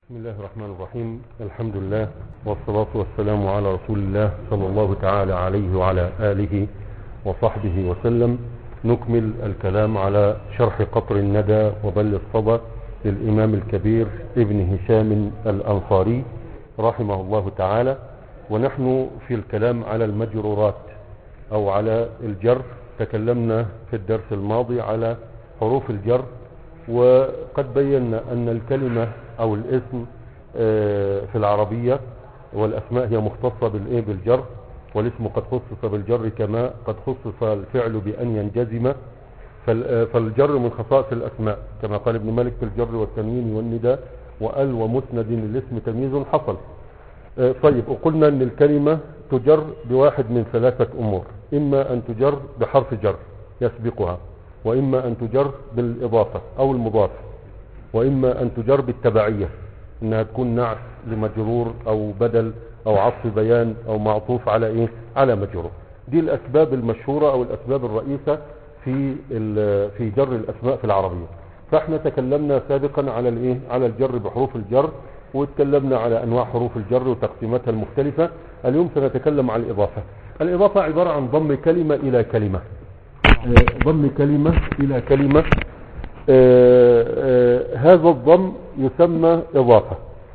بسم الله الرحمن الرحيم الحمد لله والصلاة والسلام على رسول الله صلى الله تعالى عليه وعلى آله وصحبه وسلم نكمل الكلام على شرح قطر الندى وبل الصدى للإمام الكبير ابن هشام الأنصاري رحمه الله تعالى ونحن في الكلام على المجرورات أو على الجر تكلمنا في الدرس الماضي على حروف الجر وقد بينا أن الكلمة أو الاسم في العربية والأسماء هي مختصة بالإيه بالجر والاسم قد خصص بالجر كما قد خصص الفعل بأن ينجزم فالجر من خصائص الأسماء كما قال ابن مالك في الجر والتنوين والنداء وأل ومسند للاسم تمييز حصل طيب وقلنا أن الكلمة تجر بواحد من ثلاثة أمور إما أن تجر بحرف جر يسبقها وإما أن تجر بالإضافة أو المضاف وإما أن تجر بالتبعية إنها تكون نعت لمجرور أو بدل أو عطف بيان أو معطوف على إيه على مجرور دي الأسباب المشهورة أو الأسباب الرئيسة في في جر الأسماء في العربية فاحنا تكلمنا سابقا على الإيه على الجر بحروف الجر واتكلمنا على أنواع حروف الجر وتقسيماتها المختلفة اليوم سنتكلم عن الإضافة الإضافة عبارة عن ضم كلمة إلى كلمة ضم كلمة إلى كلمة آآ آآ هذا الضم يسمى إضافة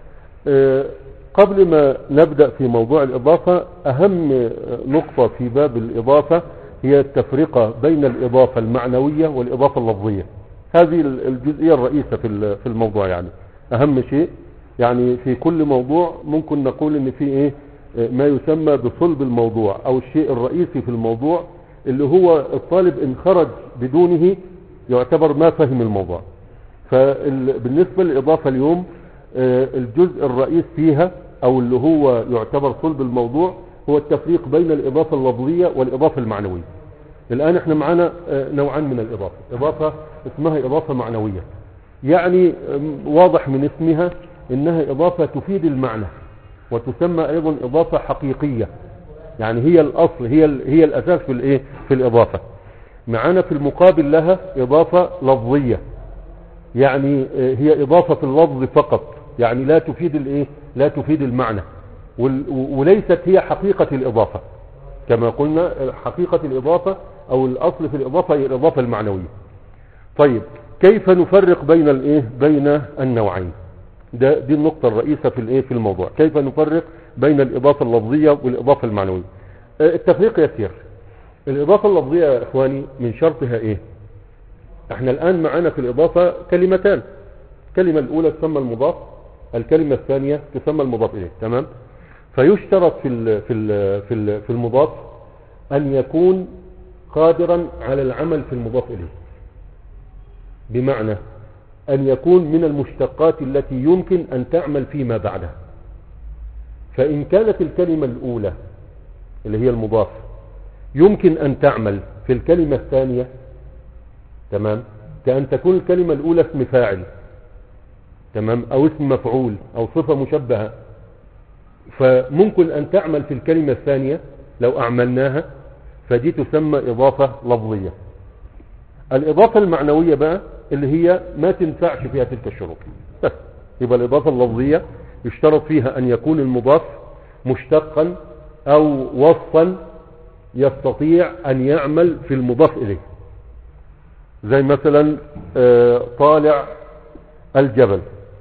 قبل ما نبدأ في موضوع الإضافة أهم نقطة في باب الإضافة هي التفرقة بين الإضافة المعنوية والإضافة اللفظية هذه الجزئية الرئيسة في الموضوع يعني أهم شيء يعني في كل موضوع ممكن نقول ان في ايه ما يسمى بصلب الموضوع او الشيء الرئيسي في الموضوع اللي هو الطالب ان خرج بدونه يعتبر ما فهم الموضوع فبالنسبة للإضافة اليوم الجزء الرئيس فيها او اللي هو يعتبر صلب الموضوع هو التفريق بين الإضافة اللفظية والإضافة المعنوية الآن احنا معانا نوعان من الإضافة إضافة اسمها إضافة معنوية يعني واضح من اسمها انها اضافة تفيد المعنى وتسمى ايضا اضافة حقيقية يعني هي الاصل هي هي الاساس في الايه في الاضافة معانا في المقابل لها اضافة لفظية يعني هي اضافة في اللفظ فقط يعني لا تفيد الايه لا تفيد المعنى وليست هي حقيقة الاضافة كما قلنا حقيقة الاضافة او الاصل في الاضافة هي الاضافة المعنوية طيب كيف نفرق بين الايه بين النوعين ده دي النقطة الرئيسة في الايه في الموضوع كيف نفرق بين الإضافة اللفظية والإضافة المعنوية التفريق يسير الإضافة اللفظية يا إخواني من شرطها إيه احنا الآن معانا في الإضافة كلمتان الكلمة الأولى تسمى المضاف الكلمة الثانية تسمى المضاف إليه تمام فيشترط في ال في ال في ال في المضاف أن يكون قادرا على العمل في المضاف إليه بمعنى أن يكون من المشتقات التي يمكن أن تعمل فيما بعدها فإن كانت الكلمة الأولى اللي هي المضاف يمكن أن تعمل في الكلمة الثانية تمام كأن تكون الكلمة الأولى اسم فاعل تمام أو اسم مفعول أو صفة مشبهة فممكن أن تعمل في الكلمة الثانية لو أعملناها فدي تسمى إضافة لفظية الإضافة المعنوية بقى اللي هي ما تنفعش فيها تلك الشروط بس يبقى الإضافة اللفظية يشترط فيها أن يكون المضاف مشتقا أو وصفا يستطيع أن يعمل في المضاف إليه زي مثلا طالع الجبل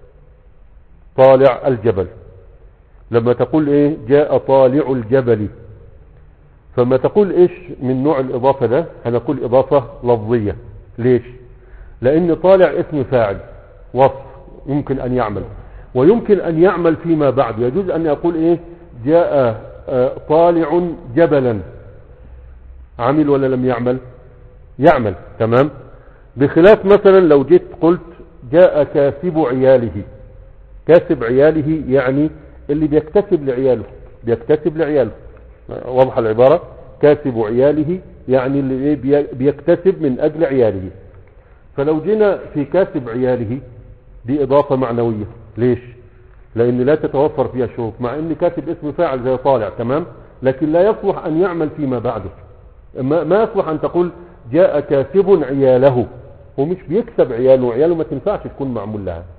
طالع الجبل لما تقول ايه جاء طالع الجبل فما تقول ايش من نوع الاضافة ده هنقول اضافة لفظية ليش لان طالع اسم فاعل وصف يمكن ان يعمل ويمكن ان يعمل فيما بعد يجوز ان يقول ايه جاء طالع جبلا عمل ولا لم يعمل يعمل تمام بخلاف مثلا لو جيت قلت جاء كاسب عياله كاسب عياله يعني اللي بيكتسب لعياله بيكتسب لعياله واضحة العبارة كاسب عياله يعني اللي بيكتسب من اجل عياله فلو جينا في كاسب عياله دي اضافة معنوية ليش لان لا تتوفر فيها شروط مع ان كاتب اسم فاعل زي طالع تمام لكن لا يصلح ان يعمل فيما بعده ما, ما يصلح ان تقول جاء كاسب عياله هو مش بيكسب عياله وعياله ما تنفعش تكون معمول لها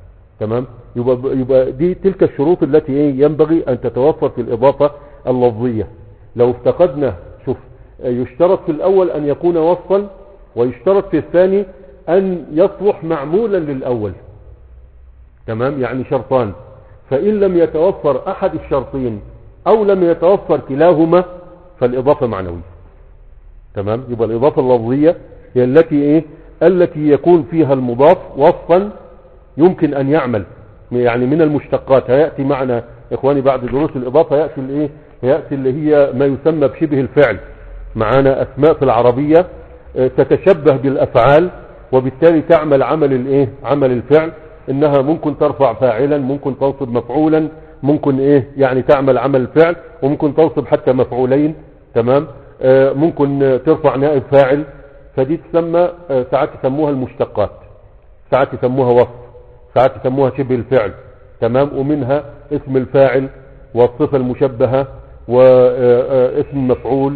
تمام يبقى, يبقى دي تلك الشروط التي ايه ينبغي ان تتوفر في الاضافة اللفظية لو افتقدنا شوف يشترط في الاول ان يكون وصفا ويشترط في الثاني ان يصلح معمولا للاول تمام يعني شرطان فان لم يتوفر احد الشرطين او لم يتوفر كلاهما فالاضافة معنوية تمام يبقى الاضافة اللفظية هي التي ايه التي يكون فيها المضاف وصفا يمكن ان يعمل يعني من المشتقات هيأتي معنا اخواني بعد دروس الاضافة يأتي الايه يأتي اللي هي ما يسمى بشبه الفعل معانا اسماء في العربية اه تتشبه بالافعال وبالتالي تعمل عمل الايه عمل الفعل انها ممكن ترفع فاعلا ممكن تنصب مفعولا ممكن ايه يعني تعمل عمل الفعل وممكن تنصب حتى مفعولين تمام اه ممكن ترفع نائب فاعل فدي تسمى اه ساعات يسموها المشتقات ساعات يسموها وصف ساعات يسموها شبه الفعل تمام ومنها اسم الفاعل والصفة المشبهة واسم المفعول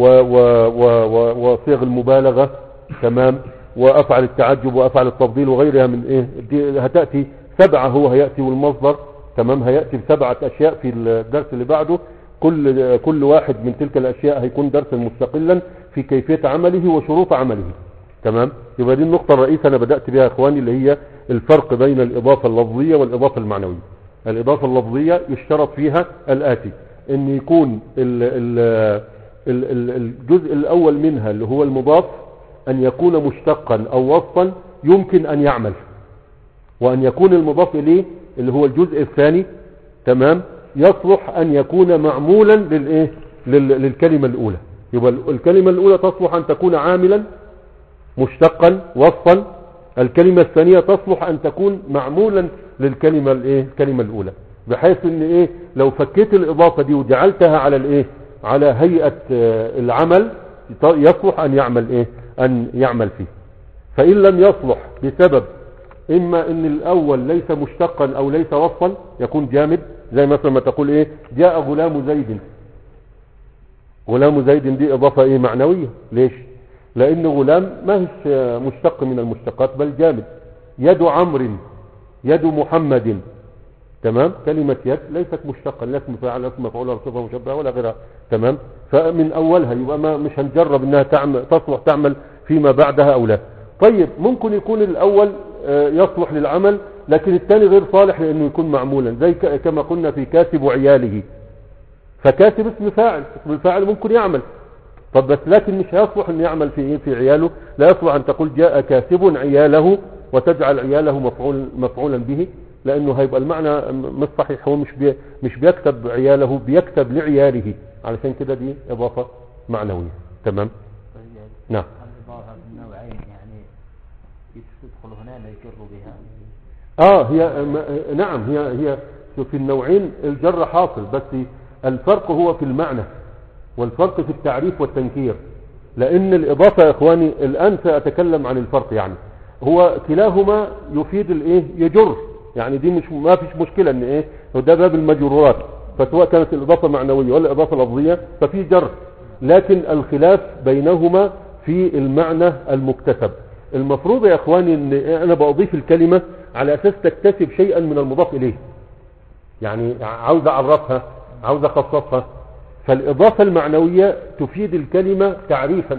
وصيغ المبالغة تمام وافعل التعجب وافعل التفضيل وغيرها من ايه دي هتأتي سبعة هو هيأتي والمصدر تمام هيأتي بسبعة اشياء في الدرس اللي بعده كل كل واحد من تلك الاشياء هيكون درسا مستقلا في كيفية عمله وشروط عمله تمام يبقى دي النقطة الرئيسة انا بدأت بها اخواني اللي هي الفرق بين الاضافة اللفظية والاضافة المعنوية الاضافة اللفظية يشترط فيها الاتي ان يكون ال ال ال الجزء الاول منها اللي هو المضاف ان يكون مشتقا او وصفا يمكن ان يعمل وان يكون المضاف اليه اللي هو الجزء الثاني تمام يصلح ان يكون معمولا للايه للكلمة الاولى يبقى الكلمة الاولى تصلح ان تكون عاملا مشتقا وصفا الكلمة الثانية تصلح ان تكون معمولا للكلمة الايه الكلمة الاولى بحيث ان ايه لو فكيت الاضافة دي وجعلتها على الايه على هيئة العمل يصلح ان يعمل ايه ان يعمل فيه فان لم يصلح بسبب اما ان الاول ليس مشتقا او ليس وصفا يكون جامد زي مثلا ما تقول ايه جاء غلام زيد غلام زيد دي اضافة ايه معنوية ليش لان غلام ما هيش مشتق من المشتقات بل جامد يد عمرو يد محمد تمام كلمة يد ليست مشتقة لا اسم فاعل اسم مفعول ولا صفة مشبهة ولا غيرها تمام فمن اولها يبقى ما مش هنجرب انها تعمل تصلح تعمل فيما بعدها او لا طيب ممكن يكون الاول يصلح للعمل لكن الثاني غير صالح لانه يكون معمولا زي كما قلنا في كاتب وعياله فكاتب اسم فاعل اسم الفاعل ممكن يعمل طب بس لكن مش هيصلح ان يعمل في في عياله لا يصلح ان تقول جاء كاتب عياله وتجعل عياله مفعول مفعولا به لانه هيبقى المعنى مش صحيح هو مش بي مش بيكتب عياله بيكتب لعياله علشان كده دي اضافه معنويه تمام نعم الإضافة النوعين يعني يدخل هنا لا يجر بها اه هي م- نعم هي هي في النوعين الجر حاصل بس الفرق هو في المعنى والفرق في التعريف والتنكير لان الاضافة يا اخواني الان ساتكلم عن الفرق يعني هو كلاهما يفيد الايه يجر يعني دي مش ما فيش مشكلة ان ايه ده باب المجرورات فسواء كانت الاضافة معنوية ولا اضافة لفظية ففي جر لكن الخلاف بينهما في المعنى المكتسب المفروض يا اخواني ان انا بضيف الكلمة على اساس تكتسب شيئا من المضاف اليه يعني عاوز اعرفها عاوز اخصصها فالاضافة المعنوية تفيد الكلمة تعريفا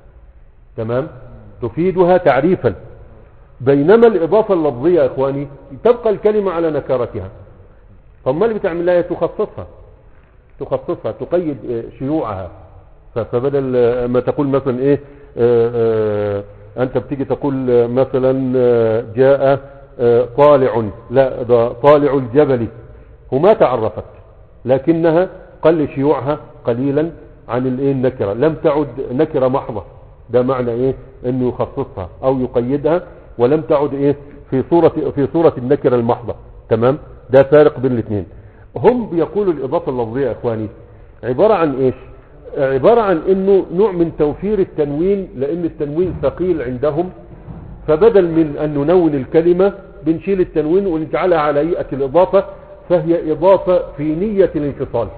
تمام تفيدها تعريفا بينما الاضافة اللفظية يا اخواني تبقى الكلمة على نكارتها فما اللي بتعمل لها تخصصها تخصصها تقيد آه، شيوعها ف- فبدل آه، ما تقول مثلا ايه آه، آه، انت بتيجي تقول آه، مثلا آه، جاء آه، طالع لا ده طالع الجبل وما تعرفت لكنها قل شيوعها قليلا عن الايه النكرة لم تعد نكرة محضة ده معنى ايه انه يخصصها او يقيدها ولم تعد ايه في صورة في صورة النكرة المحضة تمام ده فارق بين الاثنين هم بيقولوا الاضافة اللفظية يا اخواني عبارة عن ايش عبارة عن انه نوع من توفير التنوين لان التنوين ثقيل عندهم فبدل من ان ننون الكلمة بنشيل التنوين ونجعلها على هيئة الاضافة فهي اضافة في نية الانفصال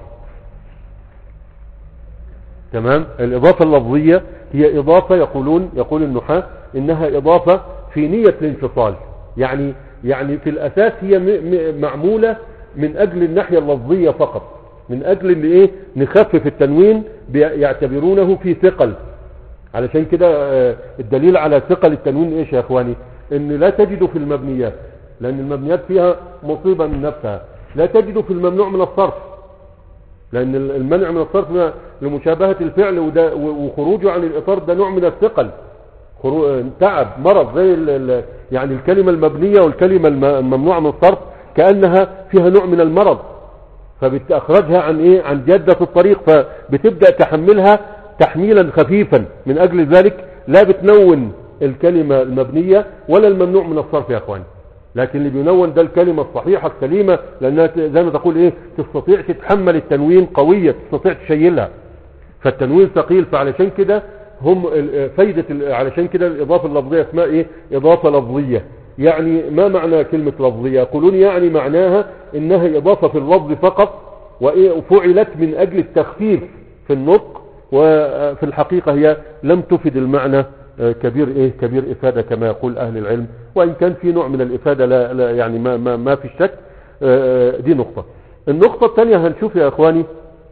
تمام الإضافة اللفظية هي إضافة يقولون يقول النحاة إنها إضافة في نية الانفصال يعني يعني في الاساس هي م... م... معمولة من اجل الناحية اللفظية فقط من اجل ان ايه نخفف التنوين بيعتبرونه في ثقل علشان كده آه، الدليل على ثقل التنوين ايش يا اخواني ان لا تجد في المبنيات لان المبنيات فيها مصيبة من نفسها لا تجد في الممنوع من الصرف لان المنع من الصرف ما- لمشابهة الفعل وده و- وخروجه عن الاطار ده نوع من الثقل خرو- تعب مرض زي ال- ال- يعني الكلمة المبنية والكلمة الم- الممنوعة من الصرف كأنها فيها نوع من المرض فبتأخرجها عن ايه عن جادة الطريق فبتبدأ تحملها تحميلا خفيفا من اجل ذلك لا بتنون الكلمة المبنية ولا الممنوع من الصرف يا اخواني لكن اللي بينون ده الكلمة الصحيحة السليمة لانها ت- زي ما تقول ايه تستطيع تتحمل التنوين قوية تستطيع تشيلها فالتنوين ثقيل فعلشان كده هم ال- فايدة ال- علشان كده الإضافة اللفظية اسمها إيه إضافة لفظية يعني ما معنى كلمة لفظية يقولون يعني معناها إنها إضافة في اللفظ فقط وإيه وفعلت من أجل التخفيف في النطق وفي الحقيقة هي لم تفد المعنى آه، كبير إيه كبير إفادة كما يقول أهل العلم وإن كان في نوع من الإفادة لا, لا يعني ما, ما, ما في الشك آه، دي نقطة النقطة الثانية هنشوف يا أخواني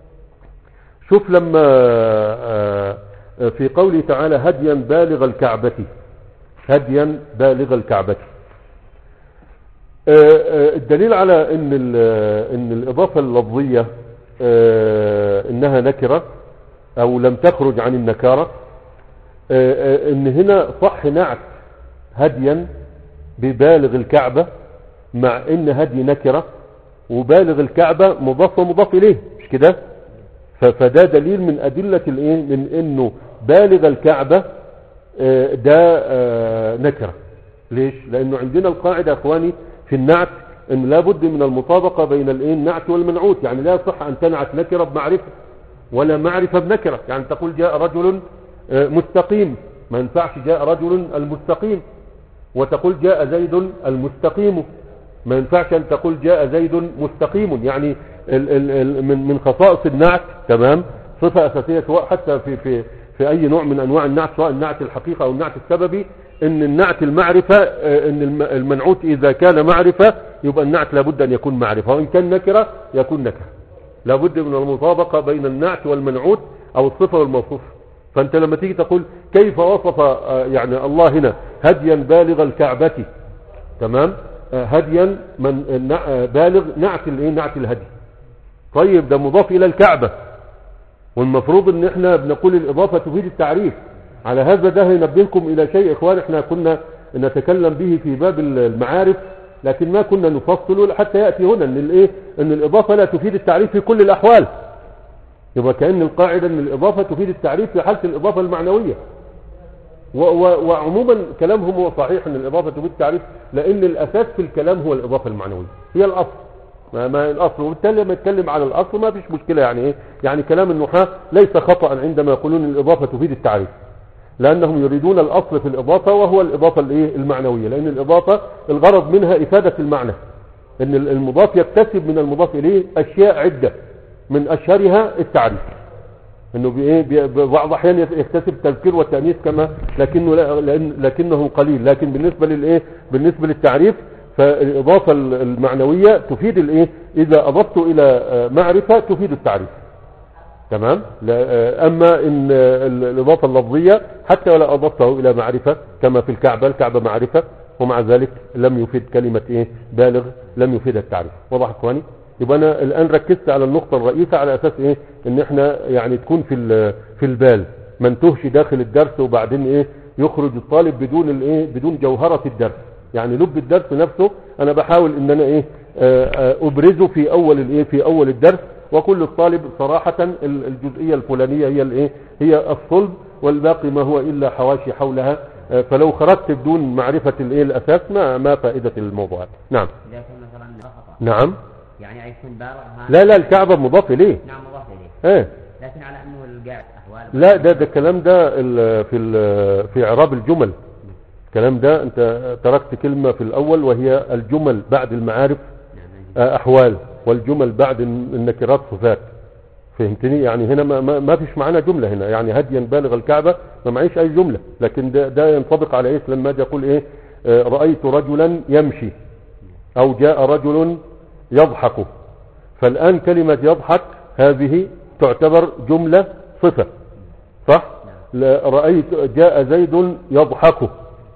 شوف لما آه، آه، في قوله تعالى هديا بالغ الكعبة هديا بالغ الكعبة آه، آه، الدليل على ان ال- ان الاضافة اللفظية آه، انها نكرة او لم تخرج عن النكارة آه، آه، ان هنا صح نعت هديا ببالغ الكعبة مع ان هدي نكرة وبالغ الكعبة مضاف ومضاف اليه مش كده ف- فده دليل من أدلة الإيه من إنه بالغ الكعبة آه، ده آه، نكرة ليش؟ لأنه عندنا القاعدة يا أخواني في النعت إن لابد من المطابقة بين الإيه النعت والمنعوت يعني لا يصح أن تنعت نكرة بمعرفة ولا معرفة بنكرة يعني تقول جاء رجل آه، مستقيم ما ينفعش جاء رجل المستقيم وتقول جاء زيد المستقيم ما ينفعش ان تقول جاء زيد مستقيم يعني ال ال ال من من خصائص النعت تمام صفة اساسية سواء حتى في في في اي نوع من انواع النعت سواء النعت الحقيقة او النعت السببي ان النعت المعرفة آه، ان الم- المنعوت اذا كان معرفة يبقى النعت لابد ان يكون معرفة وان كان نكرة يكون نكرة لابد من المطابقة بين النعت والمنعوت او الصفة والموصوف فانت لما تيجي تقول كيف وصف آه، يعني الله هنا هديا بالغ الكعبة تمام آه، هديا من النع- آه، بالغ نعت الايه نعت الهدي طيب ده مضاف الى الكعبة والمفروض ان احنا بنقول الاضافة تفيد التعريف على هذا ده ينبهكم الى شيء اخوان احنا كنا نتكلم به في باب المعارف لكن ما كنا نفصله حتى يأتي هنا ان الايه ان الاضافة لا تفيد التعريف في كل الاحوال يبقى كأن القاعدة ان الاضافة تفيد التعريف في حالة الاضافة المعنوية و و وعموما كلامهم هو صحيح ان الاضافه تفيد التعريف لان الاساس في الكلام هو الاضافه المعنويه هي الاصل ما, ما الاصل وبالتالي لما يتكلم على الاصل ما فيش مشكله يعني ايه يعني كلام النحاة ليس خطا عندما يقولون الاضافه تفيد التعريف لانهم يريدون الاصل في الاضافه وهو الاضافه الايه المعنويه لان الاضافه الغرض منها افاده المعنى ان المضاف يكتسب من المضاف اليه اشياء عده من اشهرها التعريف انه بايه بي- بعض الاحيان يت- يكتسب التذكير والتانيث كما لكنه لا لأن لكنه قليل لكن بالنسبه للايه بالنسبه للتعريف فالاضافه ال- المعنويه تفيد الايه اذا اضفت الى آه، معرفه تفيد التعريف تمام لا آه، اما ان آه، ال- الاضافه اللفظيه حتى ولا اضفته الى معرفه كما في الكعبه الكعبه معرفه ومع ذلك لم يفيد كلمه ايه بالغ لم يفيد التعريف واضح اخواني يبقى انا الان ركزت على النقطه الرئيسه على اساس ايه ان احنا يعني تكون في ال- في البال ما انتهش داخل الدرس وبعدين ايه يخرج الطالب بدون الايه بدون جوهره الدرس يعني لب الدرس نفسه انا بحاول ان انا ايه آه، آه، ابرزه في اول الايه في اول الدرس وكل الطالب صراحة ال- الجزئية الفلانية هي الايه هي الصلب والباقي ما هو الا حواشي حولها آه، فلو خرجت بدون معرفة الايه الاساس ما ما فائدة الموضوع نعم إذا كان مثلا خطأ نعم يعني يكون بالغ ها- لا لا الكعبة مضاف اليه نعم مضاف إليه ايه لكن على أنه القاعد أحوال لا ده ده الكلام ده ال- في ال- في اعراب الجمل الكلام ده انت تركت كلمة في الاول وهي الجمل بعد المعارف نعم آه، احوال والجمل بعد النكرات صفات فهمتني يعني هنا ما, ما, ما فيش معانا جملة هنا يعني هديا بالغ الكعبة ما معيش اي جملة لكن ده, ده ينطبق على ايه لما اجي اقول ايه آه، رأيت رجلا يمشي او جاء رجل يضحك فالان كلمة يضحك هذه تعتبر جملة صفة صح لا- رأيت جاء زيد يضحك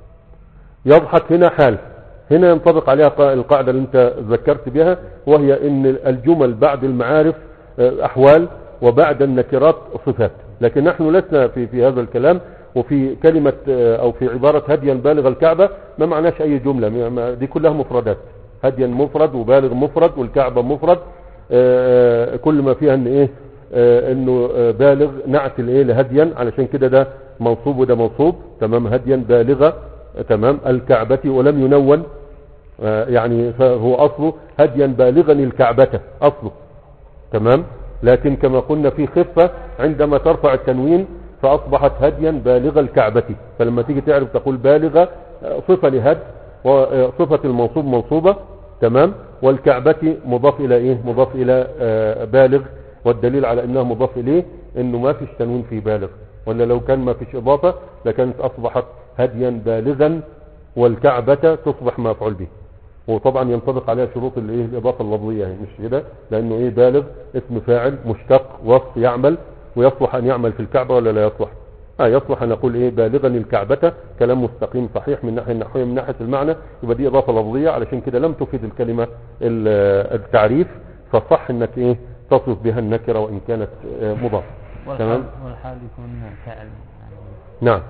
يضحك هنا حال هنا ينطبق عليها قا- القاعدة اللي انت ذكرت بها وهي ان الجمل بعد المعارف آه، احوال وبعد النكرات صفات لكن نحن لسنا في, في هذا الكلام وفي كلمة آه، او في عبارة هديا بالغ الكعبة ما معناش اي جملة ما- ما- دي كلها مفردات هديا مفرد وبالغ مفرد والكعبة مفرد آه، كل ما فيها ان ايه آه، انه آه، بالغ نعت الايه لهديا علشان كده ده منصوب وده منصوب تمام هديا بالغة آه، تمام الكعبة ولم ينون آه، يعني فهو اصله هديا بالغا الكعبة اصله تمام لكن كما قلنا في خفة عندما ترفع التنوين فاصبحت هديا بالغ الكعبة فلما تيجي تعرف تقول بالغة آه، صفة لهد وصفة المنصوب منصوبة تمام والكعبة مضاف الى ايه مضاف الى آه، بالغ والدليل على انها مضاف اليه انه ما فيش تنوين في بالغ ولا لو كان ما فيش اضافة لكانت اصبحت هديا بالغا والكعبة تصبح مفعول به وطبعا ينطبق عليها شروط الايه الاضافه اللفظيه يعني مش كده لانه ايه بالغ اسم فاعل مشتق وصف يعمل ويصلح ان يعمل في الكعبه ولا لا يصلح اه يصلح ان نقول ايه بالغا الكعبه كلام مستقيم صحيح من الناحيه النحويه من ناحيه المعنى يبقى دي اضافه لفظيه علشان كده لم تفيد الكلمه ال- التعريف فصح انك ايه تصف بها النكره وان كانت آه، مضافه والحال, تمام والحال يكون فعل يعني نعم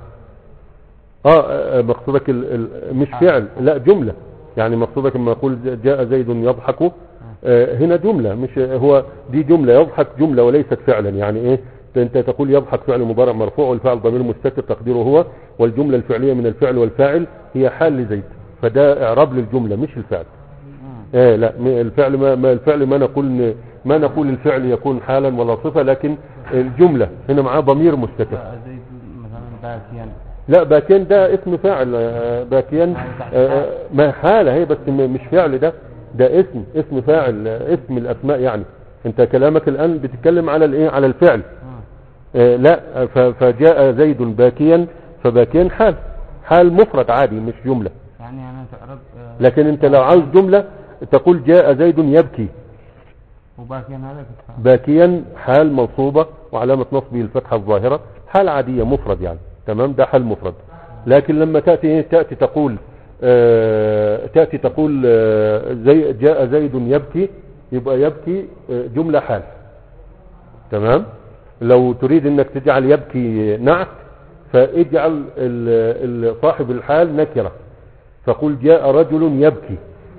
اه آه، مقصودك ال... ال... مش فعل لا جملة يعني مقصودك لما اقول جاء زيد يضحك آه، هنا جملة مش هو دي جملة يضحك جملة وليست فعلا يعني ايه انت تقول يضحك فعل مضارع مرفوع والفعل ضمير مستتر تقديره هو والجملة الفعلية من الفعل والفاعل هي حال لزيد فده اعراب للجملة مش الفعل ايه لا م- الفعل ما, ما الفعل ما نقول ن- ما نقول الفعل يكون حالا ولا صفة لكن الجملة هنا معاه ضمير مستتر جاء زيد مثلا باكيا لا باكين ده اسم فاعل آه، باكين آه، ما حالة هي بس م- مش فعل ده ده اسم اسم فاعل آه، اسم الاسماء يعني انت كلامك الان بتتكلم على الايه على الفعل آه، لا ف- فجاء زيد باكيا فباكين حال حال مفرد عادي مش جملة يعني انا تعرب آه، لكن انت لو عاوز جملة تقول جاء زيد يبكي وباكيا هذا كتفاء باكيا حال منصوبة وعلامة نصبه الفتحة الظاهرة حال عادية مفرد يعني تمام ده حال مفرد لكن لما تأتي إيه؟ تأتي تقول آه تأتي تقول آه زي جاء زيد يبكي يبقى يبكي آه جملة حال تمام لو تريد انك تجعل يبكي نعت فاجعل ال- ال- صاحب الحال نكرة فقل جاء رجل يبكي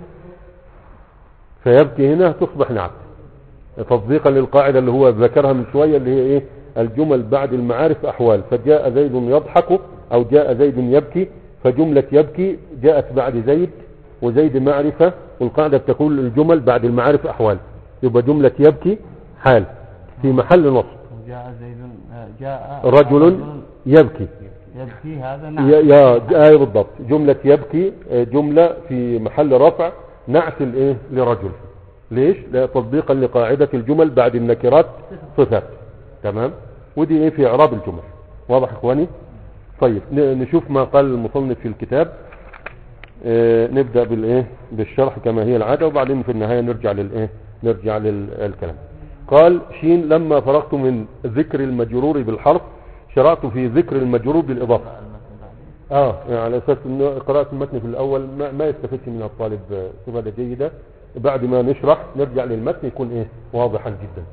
فيبكي هنا تصبح نعت تصديقا للقاعدة اللي هو ذكرها من شوية اللي هي ايه الجمل بعد المعارف احوال فجاء زيد يضحك او جاء زيد يبكي فجملة يبكي جاءت بعد زيد وزيد معرفة والقاعدة بتقول الجمل بعد المعارف احوال يبقى جملة يبكي حال في محل نصب وجاء زيد آه، جاء رجل يبكي يبكي هذا نعم يا يا آية بالضبط جملة يبكي آه، جملة في محل رفع نعت الايه لرجل ليش لا تطبيقا لقاعدة الجمل بعد النكرات صفات تمام ودي ايه في اعراب الجمل واضح اخواني طيب ن- نشوف ما قال المصنف في الكتاب آه، نبدأ بالايه بالشرح كما هي العادة وبعدين في النهاية نرجع للايه نرجع للكلام قال شين لما فرغت من ذكر المجرور بالحرف شرعت في ذكر المجرور بالإضافة اه يعني على اساس انه قراءة المتن في الاول ما, ما يستفدش من الطالب آه، استفادة جيدة بعد ما نشرح نرجع للمتن يكون ايه واضحا جدا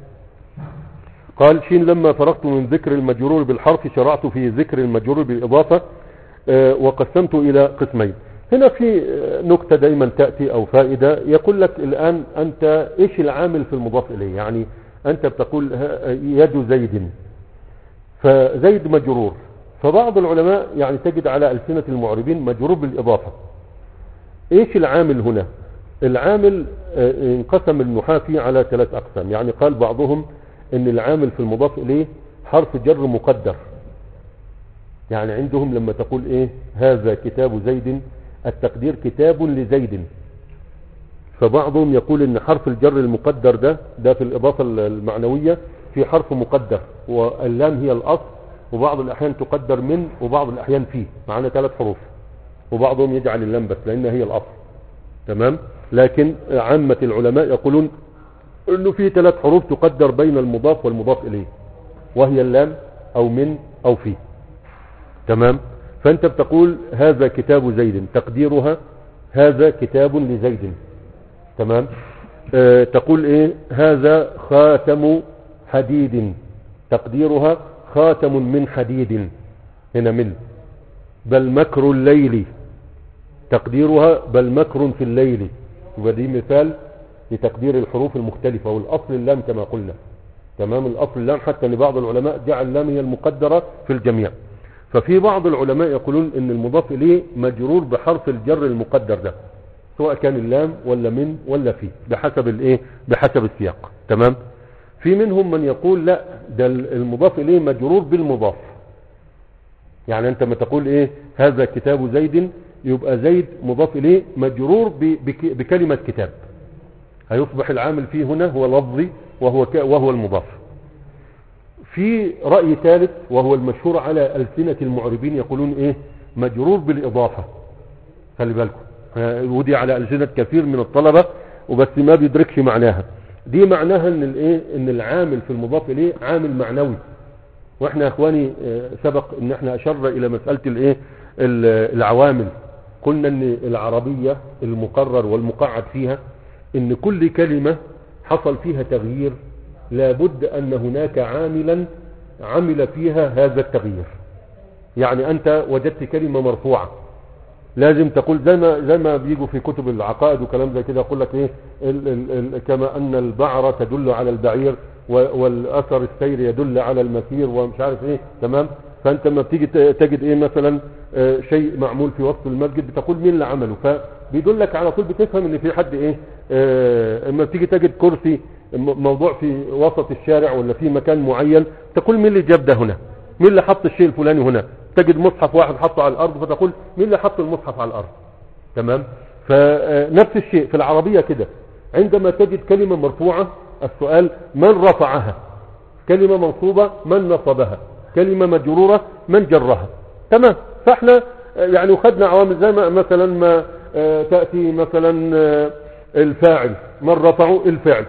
قال شين لما فرغت من ذكر المجرور بالحرف شرعت في ذكر المجرور بالإضافة آه، وقسمت إلى قسمين هنا في آه، نكتة دايما تأتي أو فائدة يقول لك الآن أنت إيش العامل في المضاف إليه يعني أنت بتقول ها- يد زيد فزيد مجرور فبعض العلماء يعني تجد على ألسنة المعربين مجرور بالإضافة ايش العامل هنا العامل آه، انقسم النحاة فيه على ثلاث اقسام يعني قال بعضهم ان العامل في المضاف اليه حرف جر مقدر يعني عندهم لما تقول ايه هذا كتاب زيد التقدير كتاب لزيد فبعضهم يقول ان حرف الجر المقدر ده ده في الاضافة المعنوية في حرف مقدر واللام هي الاصل وبعض الاحيان تقدر من وبعض الاحيان فيه معنا ثلاث حروف وبعضهم يجعل اللام بس لان هي الاصل تمام لكن عامة العلماء يقولون انه في ثلاث حروف تقدر بين المضاف والمضاف اليه وهي اللام او من او في تمام فانت بتقول هذا كتاب زيد تقديرها هذا كتاب لزيد تمام آه تقول ايه هذا خاتم حديد تقديرها خاتم من حديد هنا من بل مكر الليل تقديرها بل مكر في الليل يبقى دي مثال لتقدير الحروف المختلفة والأصل اللام كما قلنا تمام الأصل اللام حتى ان بعض العلماء جعل اللام هي المقدرة في الجميع ففي بعض العلماء يقولون ان المضاف اليه مجرور بحرف الجر المقدر ده سواء كان اللام ولا من ولا في بحسب الايه بحسب السياق تمام في منهم من يقول لا ده المضاف اليه مجرور بالمضاف يعني انت ما تقول ايه هذا كتاب زيد يبقى زيد مضاف اليه مجرور بكلمة كتاب هيصبح العامل فيه هنا هو لفظي وهو ك... وهو المضاف في رأي ثالث وهو المشهور على ألسنة المعربين يقولون ايه مجرور بالإضافة خلي بالكم ودي على ألسنة كثير من الطلبة وبس ما بيدركش معناها دي معناها ان الايه ان العامل في المضاف اليه عامل معنوي واحنا يا اخواني سبق ان احنا اشرنا الى مسألة الايه العوامل قلنا ان العربية المقرر والمقعد فيها ان كل كلمة حصل فيها تغيير لابد ان هناك عاملا عمل فيها هذا التغيير يعني انت وجدت كلمة مرفوعة لازم تقول زي ما زي ما بيجوا في كتب العقائد وكلام زي كده يقول لك ايه ال ال ال كما ان البعرة تدل على البعير والاثر السير يدل على المسير ومش عارف ايه تمام فانت لما بتيجي تجد ايه مثلا اه شيء معمول في وسط المسجد بتقول مين اللي عمله فبيدلك على طول بتفهم ان في حد ايه اه اما بتيجي تجد كرسي موضوع في وسط الشارع ولا في مكان معين تقول مين اللي جاب ده هنا مين اللي حط الشيء الفلاني هنا تجد مصحف واحد حطه على الارض فتقول مين اللي حط المصحف على الارض تمام فنفس الشيء في العربية كده عندما تجد كلمة مرفوعة السؤال من رفعها كلمة منصوبة من نصبها كلمة مجرورة من جرها تمام فاحنا يعني وخدنا عوامل زي ما مثلا ما تأتي مثلا الفاعل من رفعه الفعل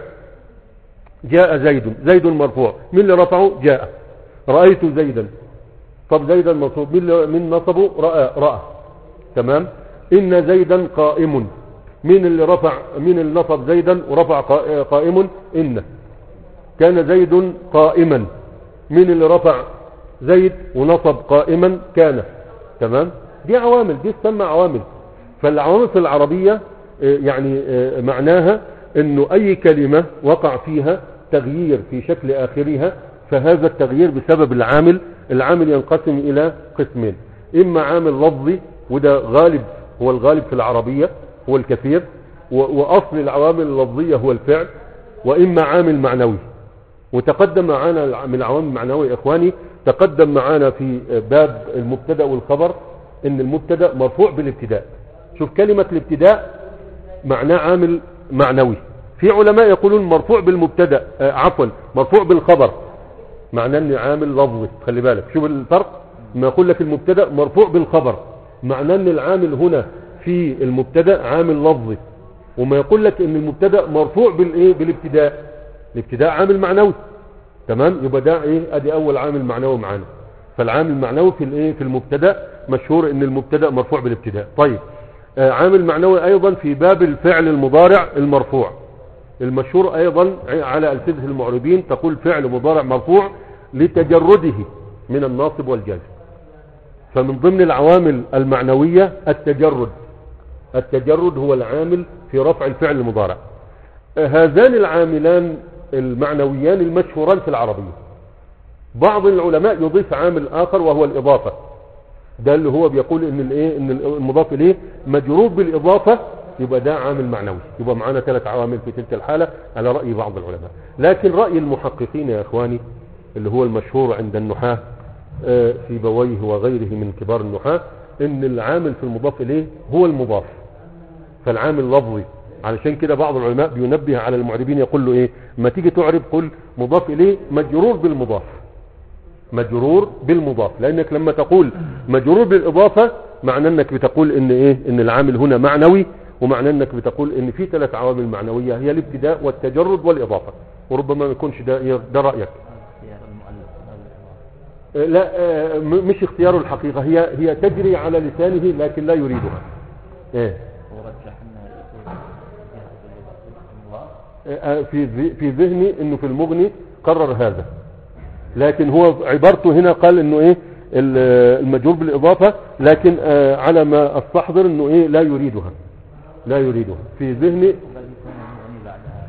جاء زيد زيد مرفوع من اللي رفعه جاء رأيت زيدا طب زيدا منصوب من من نصبه رأى رأى تمام إن زيدا قائم مين اللي رفع مين اللي نصب زيدا ورفع قائم إن كان زيد قائما مين اللي رفع زيد ونصب قائما كان تمام دي عوامل دي تسمى عوامل فالعوامل في العربية يعني معناها انه اي كلمة وقع فيها تغيير في شكل اخرها فهذا التغيير بسبب العامل العامل ينقسم الى قسمين اما عامل لفظي وده غالب هو الغالب في العربية هو الكثير واصل العوامل اللفظية هو الفعل واما عامل معنوي وتقدم معانا من العوامل المعنوية يا اخواني تقدم معانا في باب المبتدا والخبر ان المبتدا مرفوع بالابتداء شوف كلمة الابتداء معناه عامل معنوي في علماء يقولون مرفوع بالمبتدا آه عفوا مرفوع بالخبر معناه ان عامل لفظي خلي بالك شوف الفرق ما يقول لك المبتدا مرفوع بالخبر معناه ان العامل هنا في المبتدا عامل لفظي وما يقول لك ان المبتدا مرفوع بالايه بالابتداء الابتداء عامل معنوي تمام يبقى ده ايه ادي اول عامل معنوي معانا فالعامل المعنوي في الايه في المبتدا مشهور ان المبتدا مرفوع بالابتداء طيب آه عامل معنوي ايضا في باب الفعل المضارع المرفوع المشهور ايضا على السنة المعربين تقول فعل مضارع مرفوع لتجرده من الناصب والجازم فمن ضمن العوامل المعنوية التجرد التجرد هو العامل في رفع الفعل المضارع هذان العاملان المعنويان المشهوران في العربية بعض العلماء يضيف عامل اخر وهو الاضافة ده اللي هو بيقول ان الايه ان المضاف اليه مجرور بالاضافة يبقى ده عامل معنوي يبقى معانا ثلاث عوامل في تلك الحالة على رأي بعض العلماء لكن رأي المحققين يا اخواني اللي هو المشهور عند النحاة في بويه وغيره من كبار النحاة ان العامل في المضاف اليه هو المضاف فالعامل لفظي علشان كده بعض العلماء بينبه على المعربين يقول له ايه ما تيجي تعرب قل مضاف اليه مجرور بالمضاف مجرور بالمضاف لانك لما تقول مجرور بالاضافة معنى انك بتقول ان ايه ان العامل هنا معنوي ومعنى انك بتقول ان في ثلاث عوامل معنويه هي الابتداء والتجرد والاضافه وربما ما يكونش ده ده رايك اختيار المؤلف هذا الإضافة. آه، لا آه، م- مش اختياره الحقيقه هي هي تجري على لسانه لكن لا يريدها ايه ورجح انها يكون جهة الإضافة. آه، في ذ- في ذهني انه في المغني قرر هذا لكن هو عبارته هنا قال انه ايه ال- المجرور بالاضافه لكن آه، على ما استحضر انه ايه لا يريدها لا يريدها في ذهني وقد يكون المغني بعدها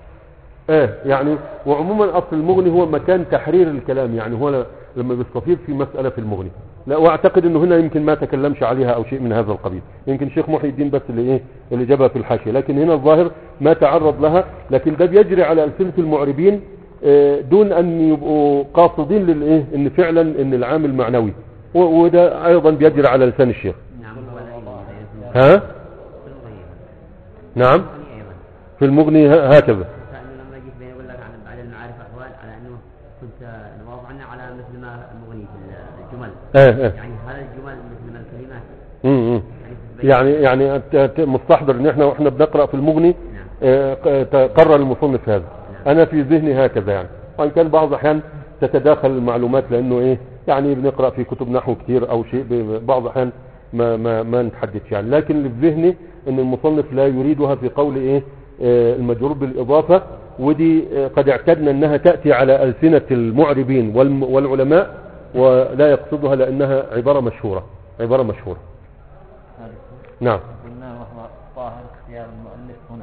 اه يعني وعموما اصل المغني هو مكان تحرير الكلام يعني هو ل- لما بيستفيض في مسألة في المغني لا واعتقد انه هنا يمكن ما تكلمش عليها او شيء من هذا القبيل يمكن شيخ محي الدين بس اللي ايه اللي جابها في الحاشية لكن هنا الظاهر ما تعرض لها لكن ده بيجري على ألسنة المعربين آه، دون ان يبقوا قاصدين للايه ان فعلا ان العامل معنوي و- وده ايضا بيجري على لسان الشيخ نعم هو لا يجوز ها في الغيب نعم المغني أيضا في المغني ه- هكذا فإنه لما جيت بين أقول لك عن بعد المعارف أحوال على أنه كنت واضعنا على مثل ما المغني في الجمل اه اه يعني هذا الجمل مثل ما الكلمات م- م. يعني في البيت. يعني يعني أنت- أنت مستحضر ان احنا واحنا بنقرا في المغني نعم آه، ق- قرر المصنف هذا انا في ذهني هكذا يعني وان كان بعض الاحيان تتداخل المعلومات لانه ايه يعني بنقرا في كتب نحو كتير او شيء ب- بعض الاحيان ما ما ما نتحدثش يعني لكن اللي في ذهني ان المصنف لا يريدها في قول ايه آه، المجرور بالاضافه ودي آه، قد اعتدنا انها تاتي على السنه المعربين والم- والعلماء ولا يقصدها لانها عباره مشهوره عباره مشهوره هذا نعم قلنا وهو ظاهر اختيار المؤلف هنا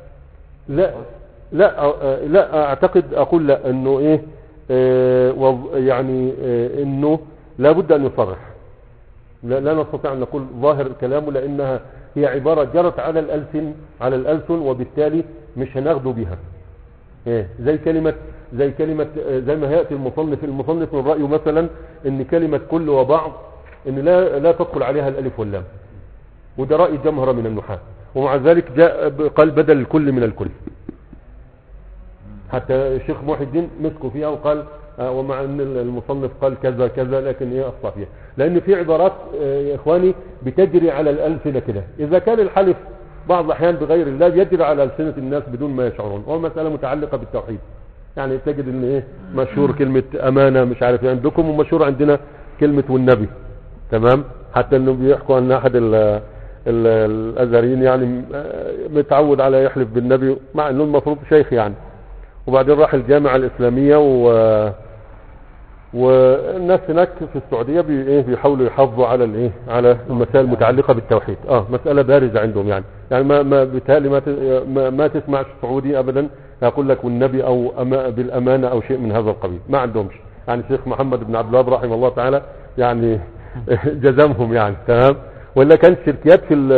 لا لا آه، لا اعتقد اقول لا انه ايه آه، وظ- يعني آه، انه لابد ان يصرح لا, لا نستطيع ان نقول ظاهر كلامه لانها هي عبارة جرت على الالسن على الالسن وبالتالي مش هناخده بها ايه زي كلمة زي كلمة آه، زي ما هيأتي المصنف المصنف من رأيه مثلا ان كلمة كل وبعض ان لا لا تدخل عليها الالف واللام وده رأي جمهرة من النحاة ومع ذلك جاء ب- قال بدل الكل من الكل حتى الشيخ محي الدين مسكوا فيها وقال آه، ومع ان المصنف قال كذا كذا لكن ايه اخطا فيها لان في عبارات آه، يا اخواني بتجري على الالسنه كده اذا كان الحلف بعض الاحيان بغير الله بيجري على السنه الناس بدون ما يشعرون وهو مساله متعلقه بالتوحيد يعني تجد ان ايه مشهور كلمه امانه مش عارف ايه عندكم ومشهور عندنا كلمه والنبي تمام حتى انه بيحكوا ان احد ال ال- الازهريين يعني آه، متعود على يحلف بالنبي مع انه المفروض شيخ يعني وبعدين راح الجامعة الإسلامية و والناس هناك في السعودية بي ايه بيحاولوا يحافظوا على الايه على المسائل المتعلقة بالتوحيد اه مسألة بارزة عندهم يعني يعني ما ما بالتالي ما ت- ما, ما تسمع سعودي ابدا يقول لك والنبي او أما بالامانة او شيء من هذا القبيل ما عندهمش يعني الشيخ محمد بن عبد الوهاب رحمه الله تعالى يعني جزمهم يعني تمام ولا كانت شركيات في ال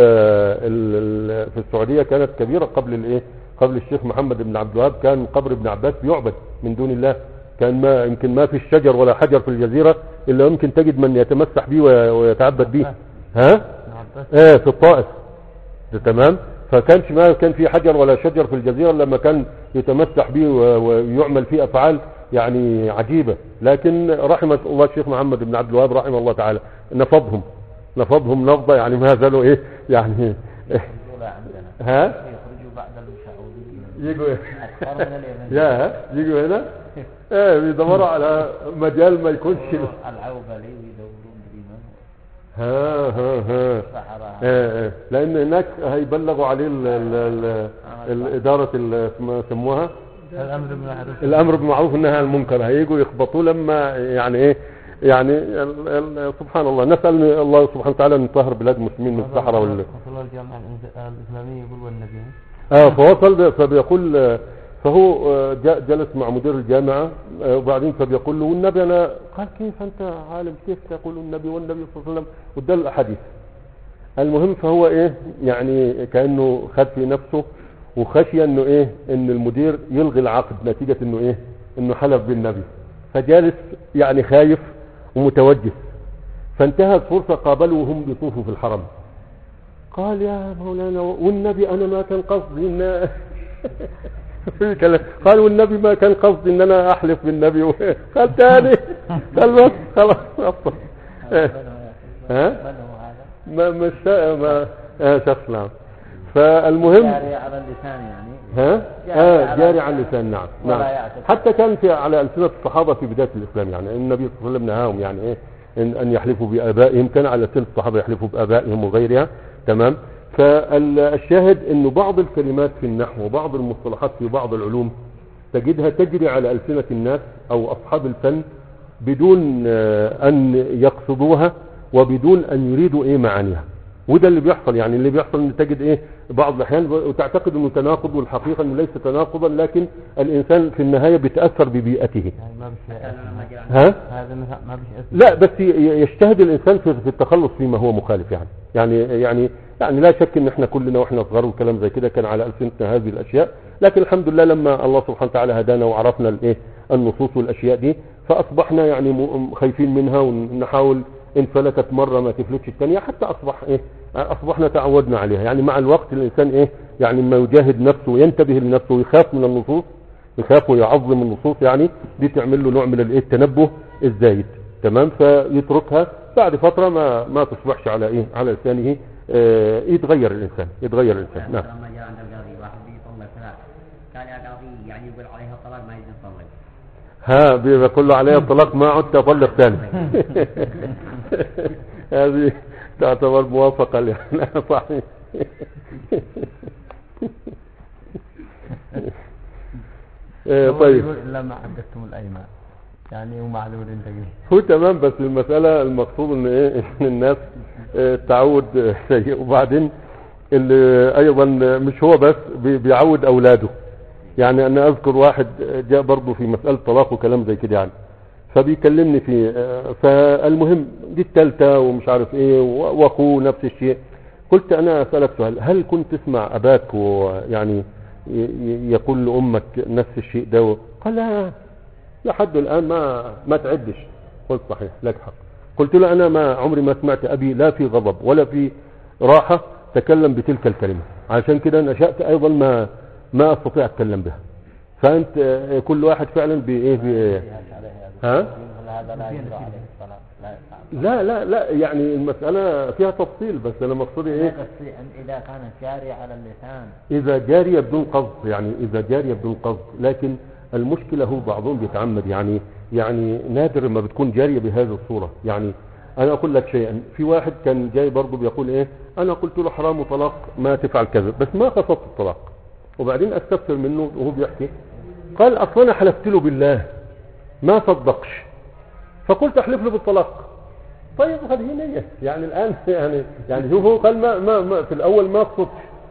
ال في السعودية كانت كبيرة قبل الايه قبل الشيخ محمد بن عبد الوهاب كان قبر ابن عباس بيعبد من دون الله كان ما يمكن ما في الشجر ولا حجر في الجزيرة الا يمكن تجد من يتمسح به وي- ويتعبد به ها عباس ايه في الطائف ده تمام فكانش ما كان في حجر ولا شجر في الجزيرة لما كان يتمسح به و- ويعمل فيه افعال يعني عجيبة لكن رحمة الله الشيخ محمد بن عبد الوهاب رحمه الله تعالى نفضهم نفضهم نفضة يعني ما زالوا ايه يعني الأولى عندنا ها يخرجوا بعد المشعوذين يجوا أكثر من اليمن يا يجوا هنا ايه بيدوروا على مجال ما يكونش العوبلي ويدورون بمن ها ها ها سحرها ايه ايه لان هناك هيبلغوا عليه ال ال ال الاداره ال- اسمها- سموها الأمر بالمعروف الامر بالمعروف والنهي عن المنكر هيجوا يخبطوه لما يعني ايه يعني ال- ال- سبحان الله نسال الله سبحانه وتعالى ان يطهر بلاد المسلمين من الصحراء وال وصل الجامعة الإنز- الإسلامية يقول والنبي اه فوصل ب- فبيقول آه، فهو آه، جا- جلس مع مدير الجامعة آه، وبعدين فبيقول له والنبي أنا قال كيف أنت عالم كيف تقول النبي والنبي صلى الله عليه وسلم وده الأحاديث المهم فهو إيه يعني كأنه خد في نفسه وخشي إنه إيه إن المدير يلغي العقد نتيجة إنه إيه إنه حلف بالنبي فجالس يعني خايف ومتوجس فانتهت فرصة قابلوا وهم بيطوفوا في الحرم قال يا مولانا والنبي انا ما كان قصدي ان في كلام قال والنبي ما كان قصدي ان انا احلف بالنبي قال تاني قال بس خلاص أفضل. ها من هو هذا؟ ما مش ما آه شخص نعم فالمهم جاري على اللسان يعني ها جاري آه على جاري على اللسان. اللسان نعم ولا نعم يعتقد. حتى كان في على ألسنة الصحابة في بداية الإسلام يعني النبي صلى الله عليه وسلم نهاهم يعني إيه إن, أن يحلفوا بآبائهم كان على ألسنة الصحابة يحلفوا بآبائهم وغيرها تمام فالشاهد أنه بعض الكلمات في النحو وبعض المصطلحات في بعض العلوم تجدها تجري على ألسنة الناس أو أصحاب الفن بدون آه، أن يقصدوها وبدون أن يريدوا إيه معانيها وده اللي بيحصل يعني اللي بيحصل ان تجد ايه بعض الاحيان وتعتقد انه تناقض والحقيقه انه ليس تناقضا لكن الانسان في النهايه بيتاثر ببيئته يعني ما بش لما جاء ها هذا مثلا ما بش اسم لا بس ي- يجتهد الانسان في في التخلص فيما هو مخالف يعني يعني يعني يعني لا شك ان احنا كلنا واحنا صغار وكلام زي كده كان على السنتنا هذه الاشياء لكن الحمد لله لما الله سبحانه وتعالى هدانا وعرفنا الايه النصوص والاشياء دي فاصبحنا يعني م- خايفين منها ونحاول ان فلتت مره ما تفلتش الثانيه حتى اصبح ايه اصبحنا تعودنا عليها يعني مع الوقت الانسان ايه يعني ما يجاهد نفسه وينتبه لنفسه ويخاف من النصوص يخاف ويعظم النصوص يعني دي تعمل له نوع من الايه التنبه الزايد تمام فيتركها بعد فتره ما ما تصبحش على ايه على لسانه آه يتغير الانسان يتغير الانسان نعم لما جاء عند القاضي واحد بيطلق ثلاث قال يا قاضي يعني يقول عليها طلاق ما يجوز تطلق ها بيقول له عليه الطلاق ما عدت اطلق ثاني هذه تعتبر موافقه ل- لا صحيح آه، هو طيب يقول الا ما عدتم الايمان يعني ومعلول تقريبا هو تمام بس المسألة المقصود ان ايه ان الناس آه، التعود آه، سيء وبعدين اللي ايضا مش هو بس بي- بيعود اولاده يعني انا اذكر واحد جاء برضه في مسألة طلاق وكلام زي كده يعني فبيكلمني في آه، فالمهم دي التالتة ومش عارف ايه و- واخوه نفس الشيء قلت انا اسألك سؤال هل كنت تسمع اباك ويعني ي- ي- يقول لامك نفس الشيء ده قال لا لحد الآن ما ما تعدش قلت صحيح لك حق قلت له أنا ما عمري ما سمعت أبي لا في غضب ولا في راحة تكلم بتلك الكلمة عشان كده نشأت أيضا ما ما أستطيع أتكلم بها فأنت آه، كل واحد فعلا بإيه بإيه ها هذا لا يجرى عليه الصلاه لا يفعل لا لا لا يعني المسألة فيها تفصيل بس أنا مقصودي إيه بس اذا كانت جاريه على اللسان إذا جارية بدون قصد يعني إذا جارية بدون قصد لكن المشكلة هو بعضهم بيتعمد يعني يعني نادر ما بتكون جارية بهذه الصورة يعني أنا أقول لك شيئا في واحد كان جاي برضه بيقول إيه أنا قلت له حرام وطلاق ما تفعل كذا بس ما قصدت الطلاق وبعدين أستفسر منه وهو بيحكي قال أصلا أنا حلفت له بالله ما صدقش فقلت أحلف له بالطلاق طيب هذه نية يعني الآن يعني يعني هو هو قال ما, ما, ما في الأول ما قصدش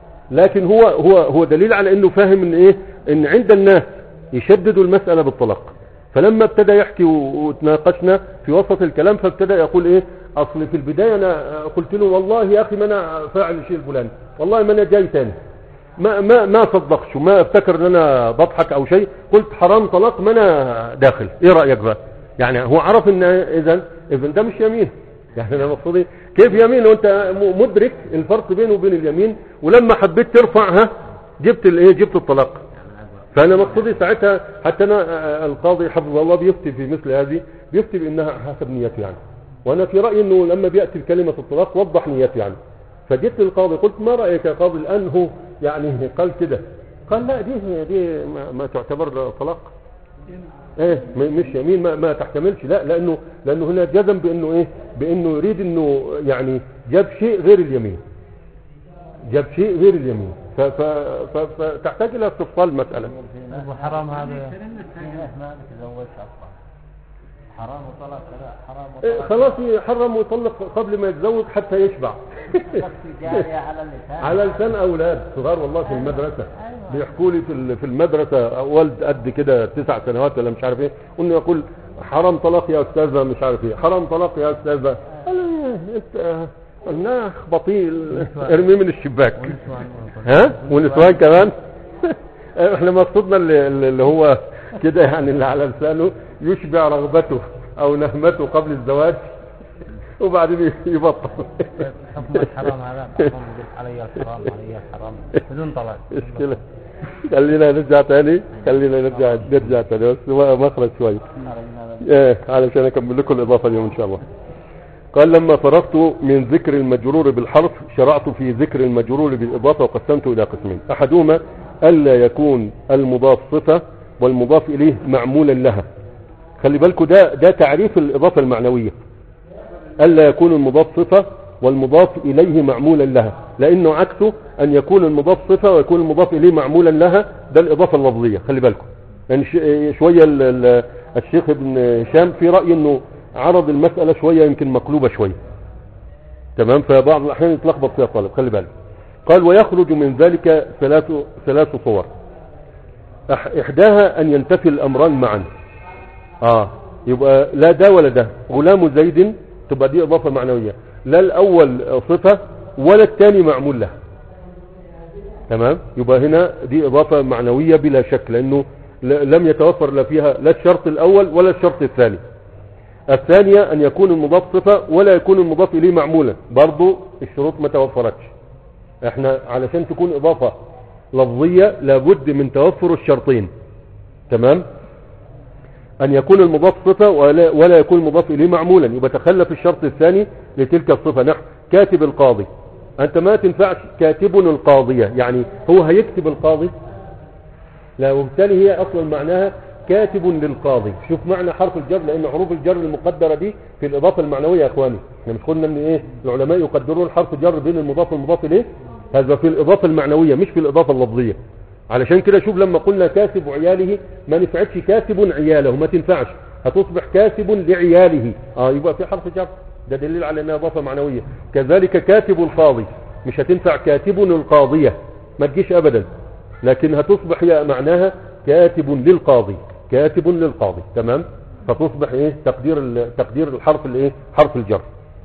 لكن هو هو هو دليل على انه فاهم ان ايه ان عند الناس يشددوا المسألة بالطلاق فلما ابتدى يحكي و- وتناقشنا في وسط الكلام فابتدى يقول ايه اصل في البداية انا قلت له والله يا اخي ما انا فاعل الشيء الفلاني والله ما انا جاي تاني ما ما ما صدقش وما افتكر ان انا بضحك او شيء قلت حرام طلاق ما انا داخل ايه رايك بقى يعني هو عرف ان اذا اذا ده مش يمين يعني انا مقصودي كيف يمين وانت م- مدرك الفرق بينه وبين اليمين ولما حبيت ترفعها جبت الايه جبت الطلاق فانا مقصودي ساعتها حتى انا آه، القاضي حفظه الله بيفتي في مثل هذه بيفتي بانها حسب نيته يعني وانا في رايي انه لما بياتي بكلمه الطلاق وضح نيته يعني فجيت للقاضي قلت ما رايك يا قاضي الان هو يعني قال كده قال لا دي دي ما, ما تعتبر طلاق ايه م- مش يمين ما, ما تحتملش لا لانه لانه هنا جزم بانه ايه بانه يريد انه يعني جاب شيء غير اليمين جاب شيء غير اليمين ف- ف- ف- فتحتاج الى استفصال المساله ابو حرام هذا في ناس ما بتتزوجش اصلا حرام وطلاق لا حرام إيه وطلاق خلاص يحرم ويطلق قبل ما يتزوج حتى يشبع بس جاريه على اللسان على لسان اولاد صغار والله في المدرسه بيحكوا لي في ال- في المدرسه ولد قد كده تسع سنوات ولا مش عارف ايه انه يقول حرام طلاق يا استاذه مش عارف ايه حرام طلاق يا استاذه قال إيه، انت قلنا بطيء ارميه من الشباك ها ونسوان كمان احنا مقصودنا اللي, اللي هو كده يعني اللي على لسانه يشبع رغبته او نهمته قبل الزواج وبعدين يبطل حكم الحرام هذا بعضهم يقول علي الحرام علي الحرام بدون طلاق مشكلة خلينا نرجع تاني خلينا نرجع نرجع تاني بس هو مخرج شوي علينا ايه علشان اكمل لكم الاضافه اليوم ان شاء الله قال لما فرغت من ذكر المجرور بالحرف شرعت في ذكر المجرور بالإضافة وقسمته إلى قسمين أحدهما ألا يكون المضاف صفة والمضاف إليه معمولا لها خلي بالكوا ده ده تعريف الإضافة المعنوية ألا يكون المضاف صفة والمضاف إليه معمولا لها لأنه عكسه أن يكون المضاف صفة ويكون المضاف إليه معمولا لها ده الإضافة اللفظية خلي بالكم يعني ش- شوية ال- ال- الشيخ ابن هشام في رأي أنه عرض المسألة شوية يمكن مقلوبة شوية تمام فبعض الأحيان يتلخبط فيها الطالب خلي بالك قال ويخرج من ذلك ثلاث ثلاث صور أح- إحداها أن ينتفي الأمران معا اه يبقى لا ده ولا ده غلام زيد تبقى دي اضافه معنويه لا الاول صفه ولا الثاني معمول له تمام يبقى هنا دي اضافه معنويه بلا شك لانه ل- لم يتوفر لا فيها لا الشرط الاول ولا الشرط الثاني الثانيه ان يكون المضاف صفه ولا يكون المضاف اليه معمولا برضو الشروط ما توفرتش احنا علشان تكون اضافه لفظيه لابد من توفر الشرطين تمام أن يكون المضاف صفة ولا, ولا يكون المضاف إليه معمولا يبقى تخلف الشرط الثاني لتلك الصفة نحو كاتب القاضي أنت ما تنفعش كاتب القاضية يعني هو هيكتب القاضي لا وبالتالي هي أصلا معناها كاتب للقاضي شوف معنى حرف الجر لأن حروف الجر المقدرة دي في الإضافة المعنوية يا إخواني احنا مش قلنا إن إيه العلماء يقدرون حرف الجر بين المضاف والمضاف إليه هذا في الإضافة المعنوية مش في الإضافة اللفظية علشان كده شوف لما قلنا كاتب عياله ما نفعتش كاتب عياله ما تنفعش هتصبح كاتب لعياله اه يبقى في حرف جر ده دليل على انها اضافه معنويه كذلك كاتب القاضي مش هتنفع كاتب القاضيه ما تجيش ابدا لكن هتصبح هي معناها كاتب للقاضي كاتب للقاضي تمام فتصبح ايه تقدير ال- تقدير الحرف الايه حرف الجر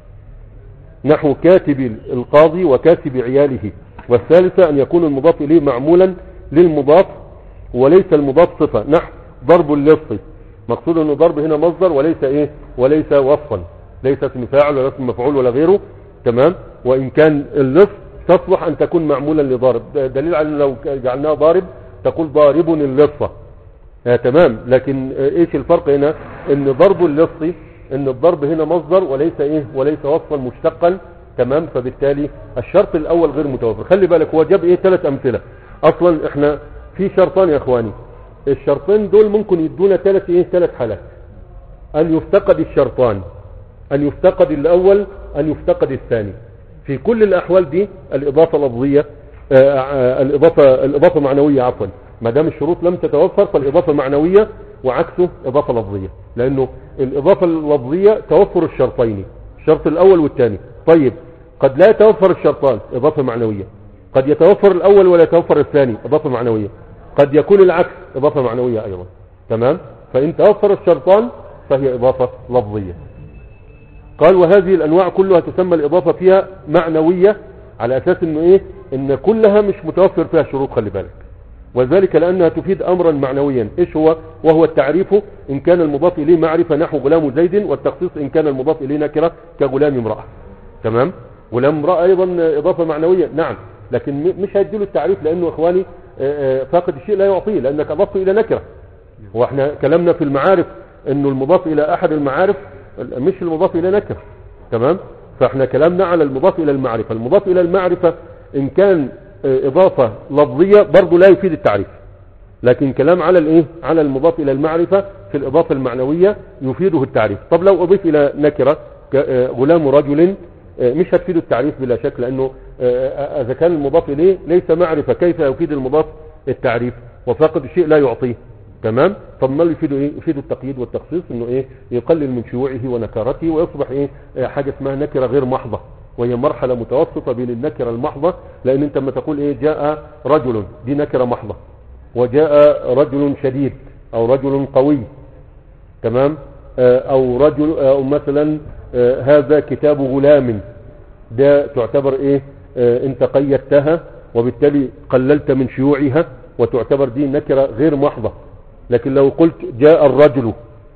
نحو كاتب القاضي وكاتب عياله والثالثة أن يكون المضاف إليه معمولا للمضاف وليس المضاف صفة نحو ضرب اللص مقصود أنه ضرب هنا مصدر وليس إيه وليس وصفا ليس اسم فاعل ولا اسم مفعول ولا غيره تمام وإن كان اللص تصلح أن تكون معمولا لضارب ده دليل على أنه لو جعلناها ضارب تقول ضارب اللصة آه تمام لكن آه ايش الفرق هنا ان ضرب اللص ان الضرب هنا مصدر وليس ايه وليس وصفا مشتقا تمام فبالتالي الشرط الاول غير متوفر خلي بالك هو جاب ايه ثلاث امثله اصلا احنا في شرطان يا اخواني الشرطين دول ممكن يدونا ثلاث ايه ثلاث حالات ان يفتقد الشرطان ان يفتقد الاول ان يفتقد الثاني في كل الاحوال دي الاضافه لفظيه آه، آه، الاضافه الاضافه معنويه عفوا ما دام الشروط لم تتوفر فالاضافه معنويه وعكسه اضافه لفظيه لانه الاضافه اللفظيه توفر الشرطين الشرط الاول والثاني طيب قد لا يتوفر الشرطان اضافه معنويه قد يتوفر الاول ولا يتوفر الثاني اضافه معنويه قد يكون العكس اضافه معنويه ايضا تمام فان توفر الشرطان فهي اضافه لفظيه قال وهذه الانواع كلها تسمى الاضافه فيها معنويه على اساس انه ايه ان كلها مش متوفر فيها شروط خلي بالك وذلك لانها تفيد امرا معنويا ايش هو وهو التعريف ان كان المضاف اليه معرفه نحو غلام زيد والتخصيص ان كان المضاف اليه نكره كغلام امراه تمام غلام امراه ايضا اضافه معنويه نعم لكن م- مش هيديله التعريف لانه اخواني آه، آه، فاقد الشيء لا يعطيه لانك اضفته الى نكره واحنا كلامنا في المعارف انه المضاف الى احد المعارف مش المضاف الى نكره تمام فاحنا كلامنا على المضاف الى المعرفه المضاف الى المعرفه ان كان آه، اضافه لفظيه برضه لا يفيد التعريف لكن كلام على الايه على المضاف الى المعرفه في الاضافه المعنويه يفيده التعريف طب لو اضيف الى نكره ك- آه، غلام رجل آه، مش هتفيد التعريف بلا شك لانه آه، آه، اذا كان المضاف اليه ليس معرفه كيف يفيد المضاف التعريف وفاقد الشيء لا يعطيه تمام طب ما اللي يفيده ايه يفيد التقييد والتخصيص انه ايه يقلل من شيوعه ونكارته ويصبح ايه آه، حاجه اسمها نكره غير محضه وهي مرحله متوسطه بين النكره المحضه لان انت لما تقول ايه جاء رجل دي نكره محضه وجاء رجل شديد او رجل قوي تمام آه، او رجل او مثلا آه، هذا كتاب غلام ده تعتبر ايه آه، انت قيدتها وبالتالي قللت من شيوعها وتعتبر دي نكره غير محضه لكن لو قلت جاء الرجل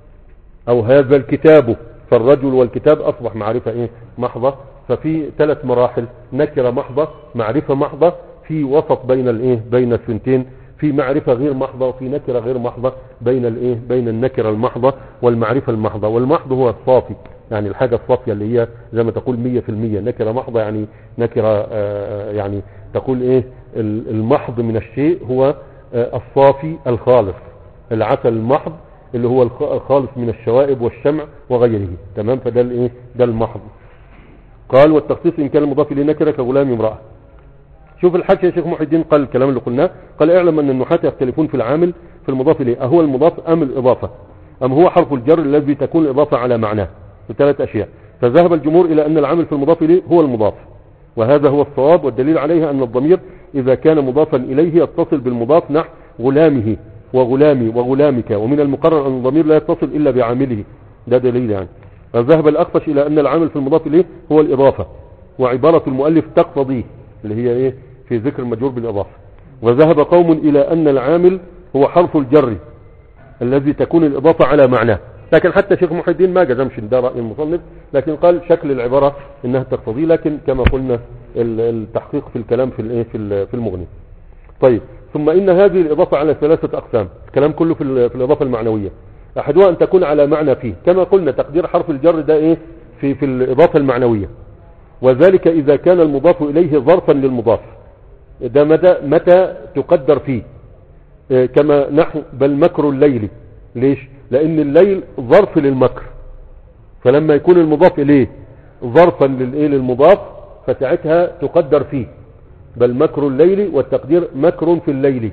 او هذا الكتاب فالرجل والكتاب اصبح معرفة ايه محضة ففي ثلاث مراحل نكرة محضة معرفة محضة في وسط بين الايه بين الثنتين في معرفة غير محضة وفي نكرة غير محضة بين الايه بين النكرة المحضة والمعرفة المحضة والمحض هو الصافي يعني الحاجة الصافية اللي هي زي ما تقول مية في المية نكرة محضة يعني نكرة آه، يعني تقول ايه ال- المحض من الشيء هو آه، الصافي الخالص العسل المحض اللي هو الخ- الخالص من الشوائب والشمع وغيره تمام فده الايه ده المحض قال والتخصيص ان كان المضاف اليه نكره كغلام امراه شوف الحاشيه يا شيخ محي الدين قال الكلام اللي قلناه قال اعلم ان النحاة يختلفون في العامل في المضاف اليه اهو المضاف ام الاضافه ام هو حرف الجر الذي تكون الاضافه على معناه ثلاث اشياء فذهب الجمهور الى ان العامل في المضاف اليه هو المضاف وهذا هو الصواب والدليل عليه ان الضمير اذا كان مضافا اليه يتصل بالمضاف نحو غلامه وغلامي وغلامك ومن المقرر ان الضمير لا يتصل الا بعامله ده دليل يعني فذهب الاخفش الى ان العامل في المضاف اليه هو الاضافه وعباره المؤلف تقتضيه اللي هي ايه في ذكر المجرور بالاضافه وذهب قوم الى ان العامل هو حرف الجر الذي تكون الاضافه على معناه لكن حتى شيخ محي الدين ما جزمش ده راي المصنف لكن قال شكل العباره انها تقتضي لكن كما قلنا ال- التحقيق في الكلام في الايه في ال- في المغني طيب ثم ان هذه الاضافه على ثلاثه اقسام الكلام كله في, ال- في الاضافه المعنويه احدها ان تكون على معنى فيه كما قلنا تقدير حرف الجر ده ايه في في الاضافه المعنويه وذلك اذا كان المضاف اليه ظرفا للمضاف ده متى متى تقدر فيه آه، كما نحو بل مكر الليل ليش لان الليل ظرف للمكر فلما يكون المضاف اليه ظرفا للايه للمضاف فساعتها تقدر فيه بل مكر الليل والتقدير مكر في الليل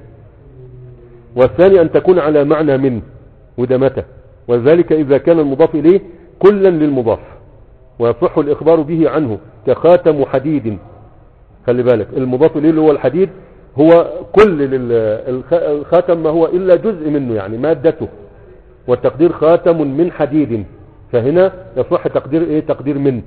والثاني ان تكون على معنى من وده متى وذلك اذا كان المضاف اليه كلا للمضاف ويصح الاخبار به عنه كخاتم حديد خلي بالك المضاف اليه اللي هو الحديد هو كل لل- الخ- الخاتم ما هو الا جزء منه يعني مادته والتقدير خاتم من حديد فهنا يصح تقدير ايه تقدير من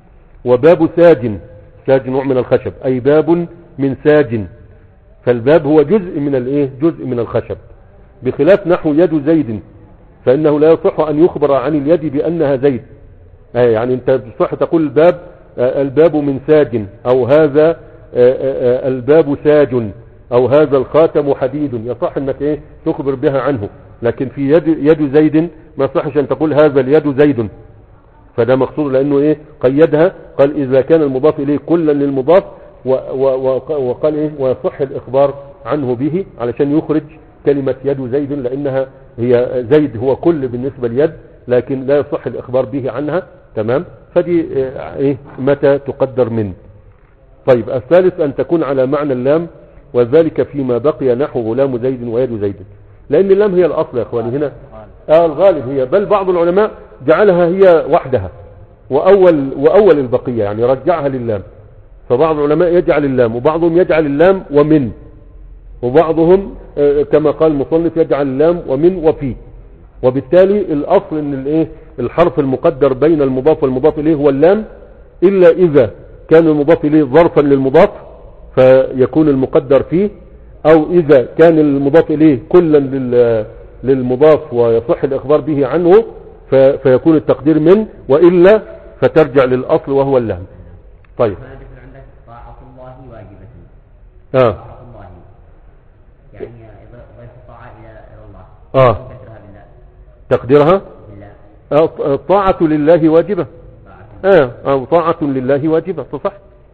وباب ساج ساج نوع من الخشب اي باب من ساج فالباب هو جزء من الايه جزء من الخشب بخلاف نحو يد زيد فانه لا يصح ان يخبر عن اليد بانها زيد آه يعني انت تصح تقول الباب آه الباب من ساج او هذا آه آه آه الباب ساج او هذا الخاتم حديد يصح انك ايه تخبر بها عنه لكن في يد يد زيد ما يصحش ان تقول هذا اليد زيد فده مقصود لانه ايه قيدها قال اذا كان المضاف اليه كلا للمضاف و و و وقال ايه ويصح الاخبار عنه به علشان يخرج كلمة يد زيد لانها هي زيد هو كل بالنسبة ليد لكن لا يصح الاخبار به عنها تمام فدي آه، ايه متى تقدر من طيب الثالث ان تكون على معنى اللام وذلك فيما بقي نحو غلام زيد ويد زيد لان اللام هي الاصل يا اخواني هنا آه الغالب هي بل بعض العلماء جعلها هي وحدها واول واول البقيه يعني رجعها للام فبعض العلماء يجعل اللام وبعضهم يجعل اللام ومن وبعضهم آه، كما قال المصنف يجعل اللام ومن وفي وبالتالي الاصل ان الايه الحرف المقدر بين المضاف والمضاف اليه هو اللام الا اذا كان المضاف اليه ظرفا للمضاف فيكون المقدر فيه او اذا كان المضاف اليه كلا لل- للمضاف ويصح الاخبار به عنه ف- فيكون التقدير من والا فترجع للاصل وهو اللام طيب هنا ذكر عندك طاعة الله واجبة اه طاعة الله يعني ضيف الطاعة إلى إلى الله اه كسرها بالله تقديرها بالله آه، الطاعة لله واجبة طاعة اه او طاعة لله واجبة صح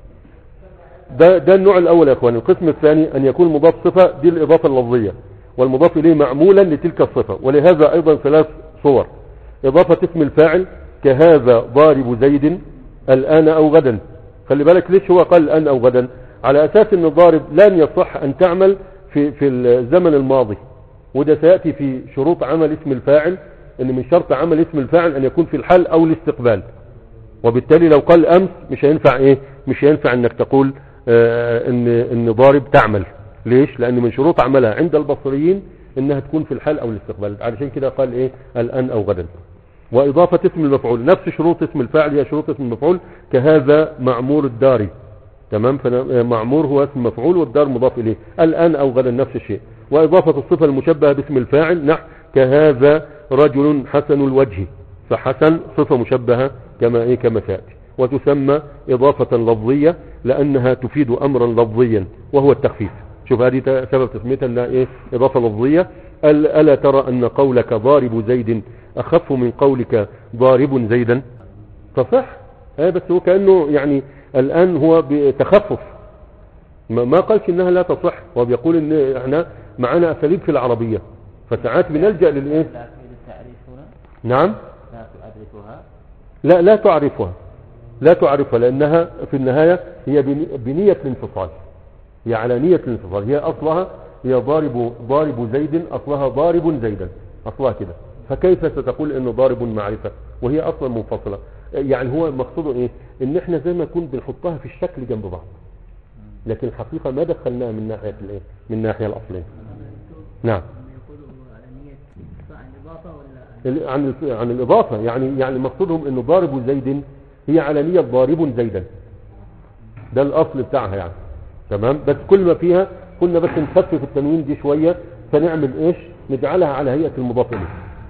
ده ده النوع الاول يا اخواني القسم الثاني ان يكون مضاف صفة دي الاضافة اللفظية والمضاف اليه معمولا لتلك الصفة ولهذا ايضا ثلاث صور اضافة اسم الفاعل كهذا ضارب زيد الان او غدا خلي بالك ليش هو قال الان او غدا على اساس ان الضارب لن يصح ان تعمل في في الزمن الماضي وده سيأتي في شروط عمل اسم الفاعل ان من شرط عمل اسم الفاعل ان يكون في الحال او الاستقبال وبالتالي لو قال امس مش هينفع ايه مش هينفع انك تقول آه ان ان ضارب تعمل ليش لان من شروط عملها عند البصريين انها تكون في الحال او الاستقبال علشان كده قال ايه الان او غدا واضافة اسم المفعول نفس شروط اسم الفاعل هي شروط اسم المفعول كهذا معمور الدار تمام فمعمور هو اسم مفعول والدار مضاف اليه الان او غدا نفس الشيء واضافة الصفة المشبهة باسم الفاعل نحو كهذا رجل حسن الوجه فحسن صفة مشبهة كما ايه كما تأتي وتسمى اضافة لفظية لانها تفيد امرا لفظيا وهو التخفيف شوف هذه ت- سبب تسميتها انها ايه اضافة لفظية قال الا ترى ان قولك ضارب زيد اخف من قولك ضارب زيدا تصح ايه بس هو كأنه يعني الان هو بتخفف ما ما قالش انها لا تصح هو بيقول ان احنا معانا اساليب في العربية فساعات بنلجأ للايه لا تفيد التعريف هنا نعم لا تعرفها لا لا تعرفها لا تعرفها لأنها في النهاية هي بني- بنية الانفصال هي على نية الانفصال هي أصلها هي ضارب ضارب زيد أصلها ضارب زيدا أصلها كده فكيف ستقول انه ضارب معرفة وهي اصلا منفصلة يعني هو مقصوده ايه ان احنا زي ما نكون بنحطها في الشكل جنب بعض لكن الحقيقة ما دخلناها من ناحية الايه من الناحية الاصلية نعم يقولوا على نية صاع الإضافة ولا ال- عن الف- عن الإضافة يعني يعني مقصودهم إنه ضارب زيد هي على نية ضارب زيدا ده الأصل بتاعها يعني تمام بس كل ما فيها كنا بس نخفف التنوين دي شوية فنعمل إيش نجعلها على هيئة المضاف إليه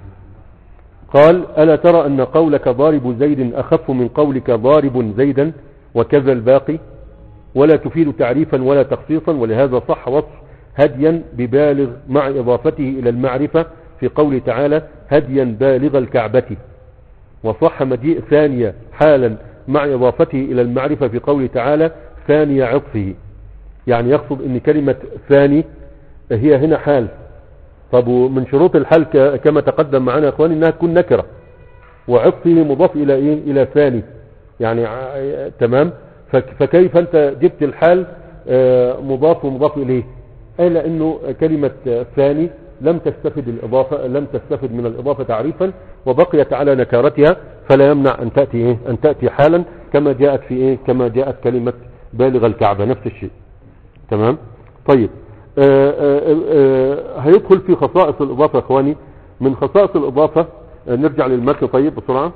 قال ألا ترى أن قولك ضارب زيد أخف من قولك ضارب زيدا وكذا الباقي ولا تفيد تعريفا ولا تخصيصا ولهذا صح وصف هديا ببالغ مع إضافته إلى المعرفة في قول تعالى هديا بالغ الكعبة وصح مجيء ثانية حالا مع إضافته إلى المعرفة في قول تعالى ثاني عطفه يعني يقصد أن كلمة ثاني هي هنا حال طب ومن شروط الحال ك- كما تقدم معنا يا اخواني انها تكون نكرة وعطفه مضاف الى ايه الى ثاني يعني ع- تمام فك- فكيف انت جبت الحال آه، مضاف ومضاف اليه اي لانه كلمة آه، ثاني لم تستفد الاضافة لم تستفد من الاضافة تعريفا وبقيت على نكارتها فلا يمنع ان تأتي ايه ان تأتي حالا كما جاءت في ايه كما جاءت كلمة بالغ الكعبة نفس الشيء تمام طيب آه، آه، آه، هيدخل في خصائص الإضافة يا إخواني من خصائص الإضافة آه، نرجع للمتن طيب بسرعة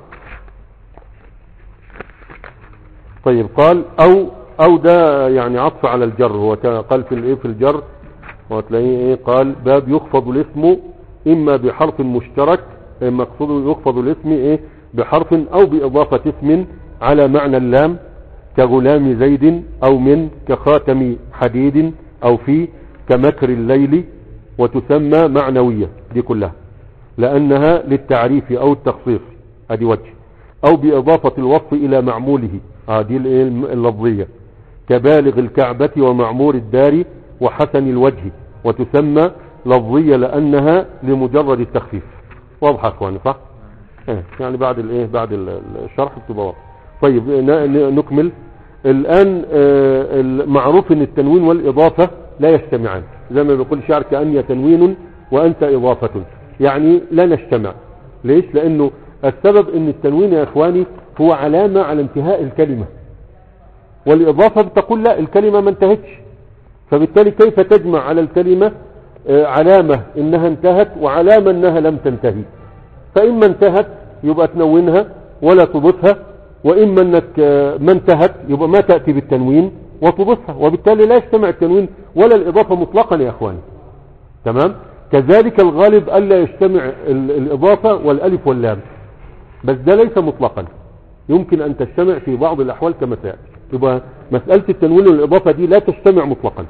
طيب قال أو أو ده يعني عطف على الجر هو كان قال في الإيه في الجر وتلاقيه إيه قال باب يخفض الاسم إما بحرف مشترك آه، مقصوده يخفض الاسم إيه بحرف أو بإضافة اسم على معنى اللام كغلام زيد او من كخاتم حديد او في كمكر الليل وتسمى معنوية دي كلها لانها للتعريف او التخصيص ادي وجه او باضافة الوصف الى معموله آه دي الإيه الم- اللفظية كبالغ الكعبة ومعمور الدار وحسن الوجه وتسمى لفظية لانها لمجرد التخفيف واضحة يا اخواني صح إيه، يعني بعد الايه بعد ال- ال- الشرح بتبقى واضحة. طيب ن- ن- نكمل الان آه، المعروف ان التنوين والاضافة لا يجتمعان زي ما بيقول شعر كأن تنوين وانت اضافة يعني لا نجتمع ليش لانه السبب ان التنوين يا اخواني هو علامة على انتهاء الكلمة والاضافة بتقول لا الكلمة ما انتهتش فبالتالي كيف تجمع على الكلمة آه، علامة انها انتهت وعلامة انها لم تنتهي فإما انتهت يبقى تنونها ولا تضيفها وإما أنك آه، ما انتهت يبقى ما تأتي بالتنوين وتضيفها وبالتالي لا يجتمع التنوين ولا الإضافة مطلقا يا أخواني تمام كذلك الغالب ألا يجتمع ال- الإضافة والألف واللام بس ده ليس مطلقا يمكن أن تجتمع في بعض الأحوال كما سيأتي يبقى مسألة التنوين والإضافة دي لا تجتمع مطلقا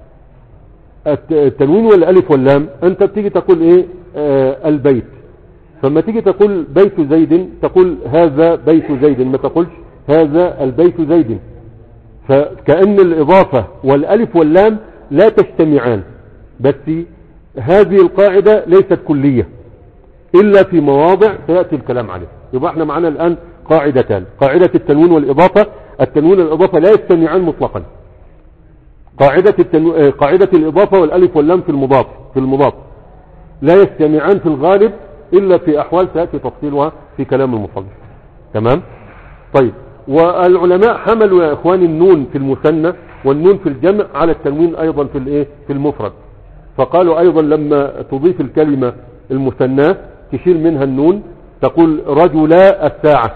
الت- التنوين والألف واللام أنت بتيجي تقول إيه آه البيت فلما تيجي تقول بيت زيد تقول هذا بيت زيد ما تقولش هذا البيت زيد فكأن الإضافة والألف واللام لا تجتمعان بس هذه القاعدة ليست كلية إلا في مواضع سيأتي الكلام عليه يبقى احنا معنا الآن قاعدتان قاعدة التنوين والإضافة التنوين والإضافة لا يجتمعان مطلقا قاعدة, التنو... آه، قاعدة الإضافة والألف واللام في المضاف في المضاف لا يجتمعان في الغالب إلا في أحوال سيأتي تفصيلها في كلام المصنف تمام طيب والعلماء حملوا يا إخواني النون في المثنى والنون في الجمع على التنوين أيضا في الإيه في المفرد فقالوا أيضا لما تضيف الكلمة المثنى تشيل منها النون تقول رجلا الساعة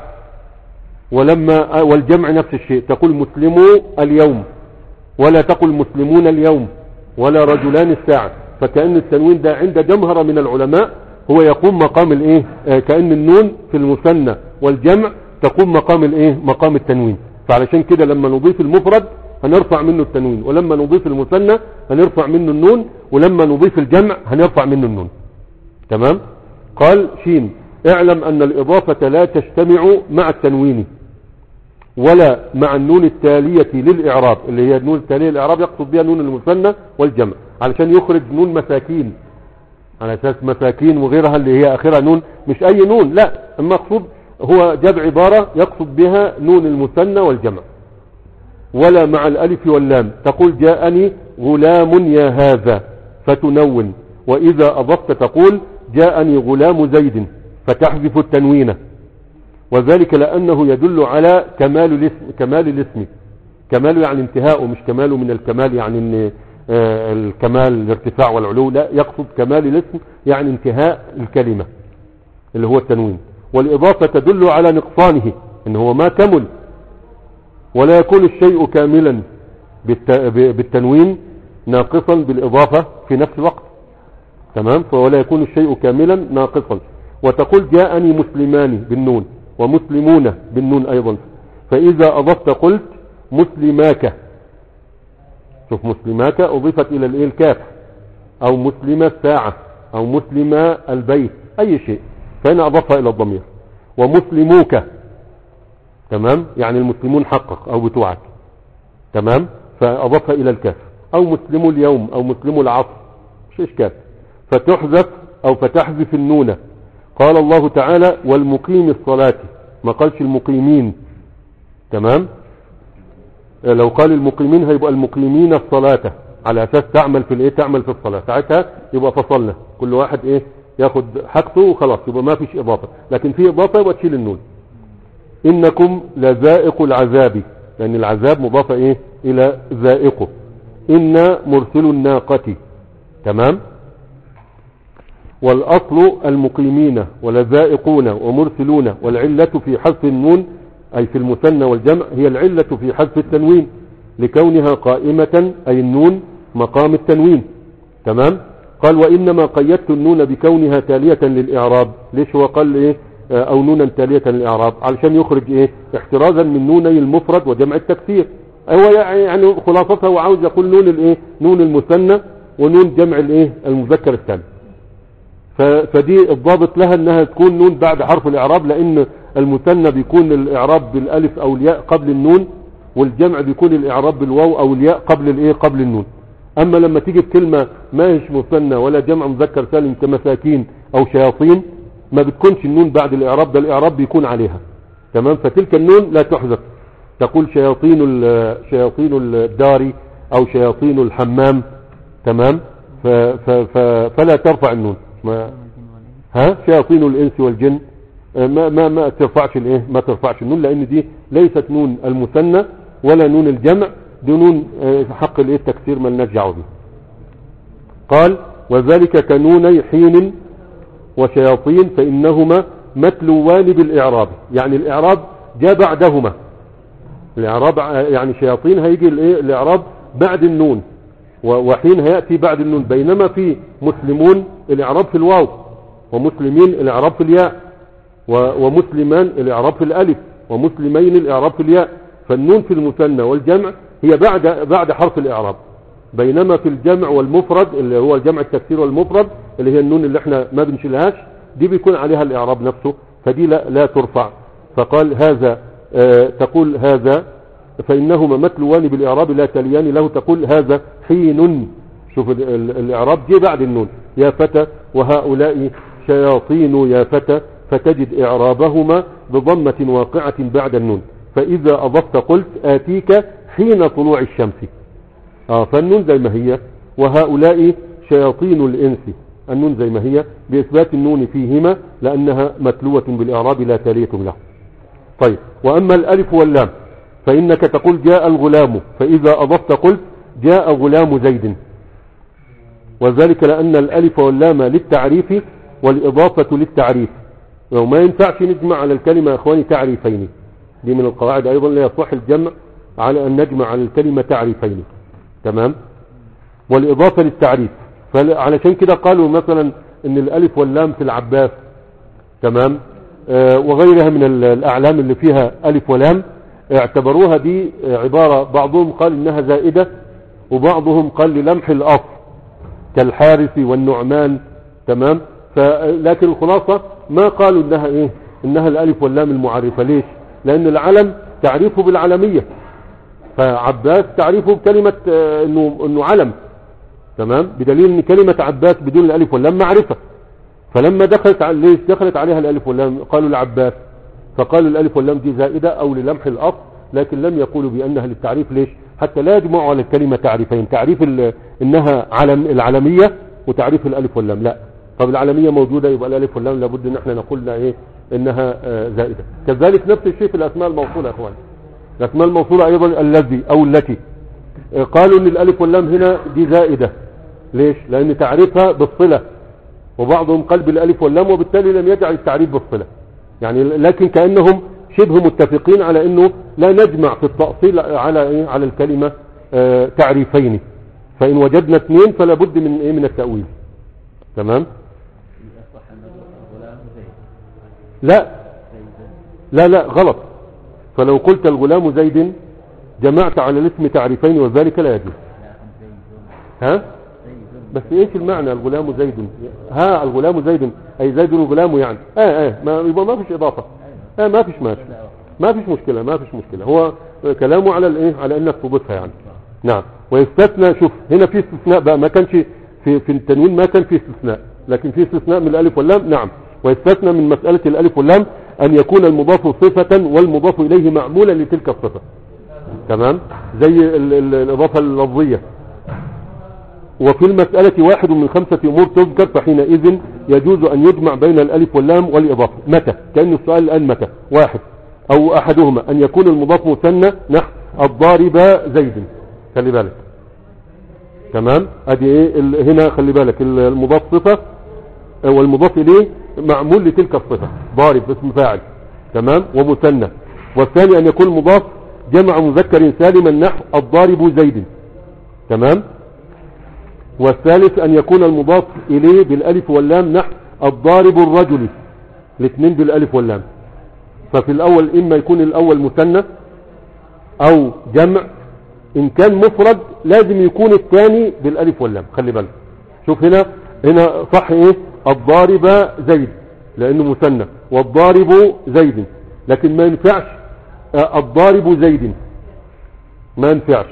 ولما والجمع نفس الشيء تقول مسلمو اليوم ولا تقل مسلمون اليوم ولا رجلان الساعة فكأن التنوين ده عند جمهرة من العلماء هو يقوم مقام الايه آه كأن النون في المثنى والجمع تقوم مقام الايه مقام التنوين فعلشان كده لما نضيف المفرد هنرفع منه التنوين ولما نضيف المثنى هنرفع منه النون ولما نضيف الجمع هنرفع منه النون تمام قال شين اعلم ان الاضافة لا تجتمع مع التنوين ولا مع النون التالية للإعراب اللي هي النون التالية للإعراب يقصد بها نون المثنى والجمع علشان يخرج نون مساكين على أساس مساكين وغيرها اللي هي آخرها نون مش أي نون لا المقصود هو جاب عبارة يقصد بها نون المثنى والجمع ولا مع الألف واللام تقول جاءني غلام يا هذا فتنون وإذا أضفت تقول جاءني غلام زيد فتحذف التنوين وذلك لأنه يدل على كمال الاسم كمال الاسم كمال يعني انتهاءه مش كماله من الكمال يعني ان آه، الكمال الارتفاع والعلو لا يقصد كمال الاسم يعني انتهاء الكلمة اللي هو التنوين والإضافة تدل على نقصانه ان هو ما كمل ولا يكون الشيء كاملا بالت- ب- بالتنوين ناقصا بالإضافة في نفس الوقت تمام فولا يكون الشيء كاملا ناقصا وتقول جاءني مسلمان بالنون ومسلمون بالنون أيضا فإذا أضفت قلت مسلماك شوف مسلماك أضيفت إلى الإيه الكاف أو مسلمة الساعة أو مسلمة البيت أي شيء فهنا أضفها إلى الضمير ومسلموك تمام يعني المسلمون حقق أو بتوعك تمام فأضفها إلى الكاف أو مسلمو اليوم أو مسلمو العصر مش إشكال فتحذف أو فتحذف النون قال الله تعالى والمقيم الصلاة ما قالش المقيمين تمام لو قال المقيمين هيبقى المقيمين الصلاة على اساس تعمل في الايه تعمل في الصلاة ساعتها يبقى فصلنا كل واحد ايه ياخد حاجته وخلاص يبقى ما فيش اضافة لكن في اضافة يبقى تشيل النون انكم لذائق العذاب لان العذاب مضافة ايه الى ذائقه إنا مرسل الناقة تمام والأصل المقيمين ولذائقون ومرسلون والعلة في حذف النون أي في المثنى والجمع هي العلة في حذف التنوين لكونها قائمة أي النون مقام التنوين تمام قال وإنما قيدت النون بكونها تالية للإعراب ليش هو قال إيه آه، أو نونا تالية للإعراب علشان يخرج إيه احترازا من نوني المفرد وجمع التكسير هو يعني خلاصتها هو عاوز يقول نون الإيه نون المثنى ونون جمع الإيه المذكر الثاني ف- فدي الضابط لها انها تكون نون بعد حرف الاعراب لان المثنى بيكون الاعراب بالالف او الياء قبل النون والجمع بيكون الاعراب بالواو او الياء قبل الايه قبل النون اما لما تيجي بكلمة ما هيش مثنى ولا جمع مذكر سالم كمساكين او شياطين ما بتكونش النون بعد الاعراب ده الاعراب بيكون عليها تمام فتلك النون لا تحذف تقول شياطين ال- شياطين الدار او شياطين الحمام تمام ف ف ف فلا ترفع النون ما ها شياطين الانس والجن آه، ما ما ما ترفعش الايه ما ترفعش النون لان دي ليست نون المثنى ولا نون الجمع دي نون آه، حق الايه التكسير ما لناش دعوه به قال وذلك كنوني حين وشياطين فانهما متلوان بالاعراب يعني الاعراب جاء بعدهما الاعراب ع- يعني شياطين هيجي الايه الاعراب بعد النون و- وحين هياتي بعد النون بينما في مسلمون الاعراب في الواو ومسلمين الاعراب في الياء و- ومسلمان الاعراب في الالف ومسلمين الاعراب في الياء فالنون في المثنى والجمع هي بعد بعد حرف الاعراب بينما في الجمع والمفرد اللي هو الجمع التكسير والمفرد اللي هي النون اللي احنا ما بنشيلهاش دي بيكون عليها الاعراب نفسه فدي لا, لا ترفع فقال هذا آه تقول هذا فانهما متلوان بالاعراب لا تليان له تقول هذا حين شوف ال- ال- الاعراب جه بعد النون يا فتى وهؤلاء شياطين يا فتى فتجد اعرابهما بضمة واقعة بعد النون فاذا اضفت قلت اتيك حين طلوع الشمس اه فالنون زي ما هي وهؤلاء شياطين الانس النون زي ما هي باثبات النون فيهما لانها متلوة بالاعراب لا تالية له طيب واما الالف واللام فانك تقول جاء الغلام فاذا اضفت قلت جاء غلام زيد وذلك لان الالف واللام للتعريف والاضافة للتعريف وما ينفعش نجمع على الكلمة يا اخواني تعريفين دي من القواعد ايضا لا يصح الجمع على ان نجمع على الكلمة تعريفين تمام والإضافة للتعريف فعلشان كده قالوا مثلا ان الألف واللام في العباس تمام آه وغيرها من ال- الأعلام اللي فيها ألف ولام اعتبروها دي عبارة بعضهم قال انها زائدة وبعضهم قال للمح الاصل كالحارث والنعمان تمام لكن الخلاصة ما قالوا انها ايه انها الالف واللام المعرفة ليش لان العلم تعريفه بالعلمية فعباس تعريفه بكلمة آه، انه انه علم تمام بدليل ان كلمة عباس بدون الالف واللام معرفة فلما دخلت على ليش دخلت عليها الالف واللام قالوا العباس فقالوا الالف واللام دي زائدة او للمح الاصل لكن لم يقولوا بانها للتعريف ليش حتى لا يجمعوا على الكلمة تعريفين تعريف ال- انها علم العلمية وتعريف الالف واللام لا طب العلمية موجودة يبقى الالف واللام لابد ان احنا نقول لها ايه انها آه، زائدة كذلك نفس الشيء في الاسماء الموصولة يا اخوان الاسماء الموصولة ايضا الذي او التي آه، قالوا ان الالف واللام هنا دي زائدة ليش لان تعريفها بالصلة وبعضهم قال بالالف واللام وبالتالي لم يجعل التعريف بالصلة يعني لكن كأنهم شبه متفقين على انه لا نجمع في التأصيل على ايه على الكلمة آه، تعريفين فان وجدنا اثنين فلا بد من ايه من التأويل تمام يصح أن الغلام زيد لا زيد لا لا غلط فلو قلت الغلام زيد جمعت على الاسم تعريفين وذلك لا يجوز لا زيد ها زيد بس ايش المعنى الغلام زيد ها الغلام زيد اي زيد الغلام يعني اه اه ما يبقى ما فيش اضافه اه ما فيش ماشي ما فيش مشكله ما فيش مشكله هو كلامه على الايه على انك تضيفها يعني نعم ويستثنى شوف هنا في استثناء بقى ما كانش في في التنوين ما كان في استثناء لكن في استثناء من الالف واللام نعم ويستثنى من مساله الالف واللام ان يكون المضاف صفه والمضاف اليه معمولا لتلك الصفه تمام زي ال- ال- الاضافه اللفظيه وفي المسألة واحد من خمسة أمور تذكر فحينئذ يجوز أن يجمع بين الألف واللام والإضافة متى كأن السؤال الآن متى واحد أو أحدهما أن يكون المضاف مثنى نحو الضارب زيد خلي بالك تمام ادي ايه ال- هنا خلي بالك ال- المضاف صفة آه، والمضاف اليه معمول لتلك الصفة ضارب اسم فاعل تمام ومثنى والثاني ان يكون مضاف جمع مذكر سالما نحو الضارب زيد تمام والثالث أن يكون المضاف إليه بالألف واللام نحو الضارب الرجل الاثنين بالألف واللام ففي الأول إما يكون الأول مثنى أو جمع إن كان مفرد لازم يكون الثاني بالألف واللام خلي بالك شوف هنا هنا صح إيه الضارب زيد لأنه مثنى والضارب زيد لكن ما ينفعش آه، الضارب زيد ما ينفعش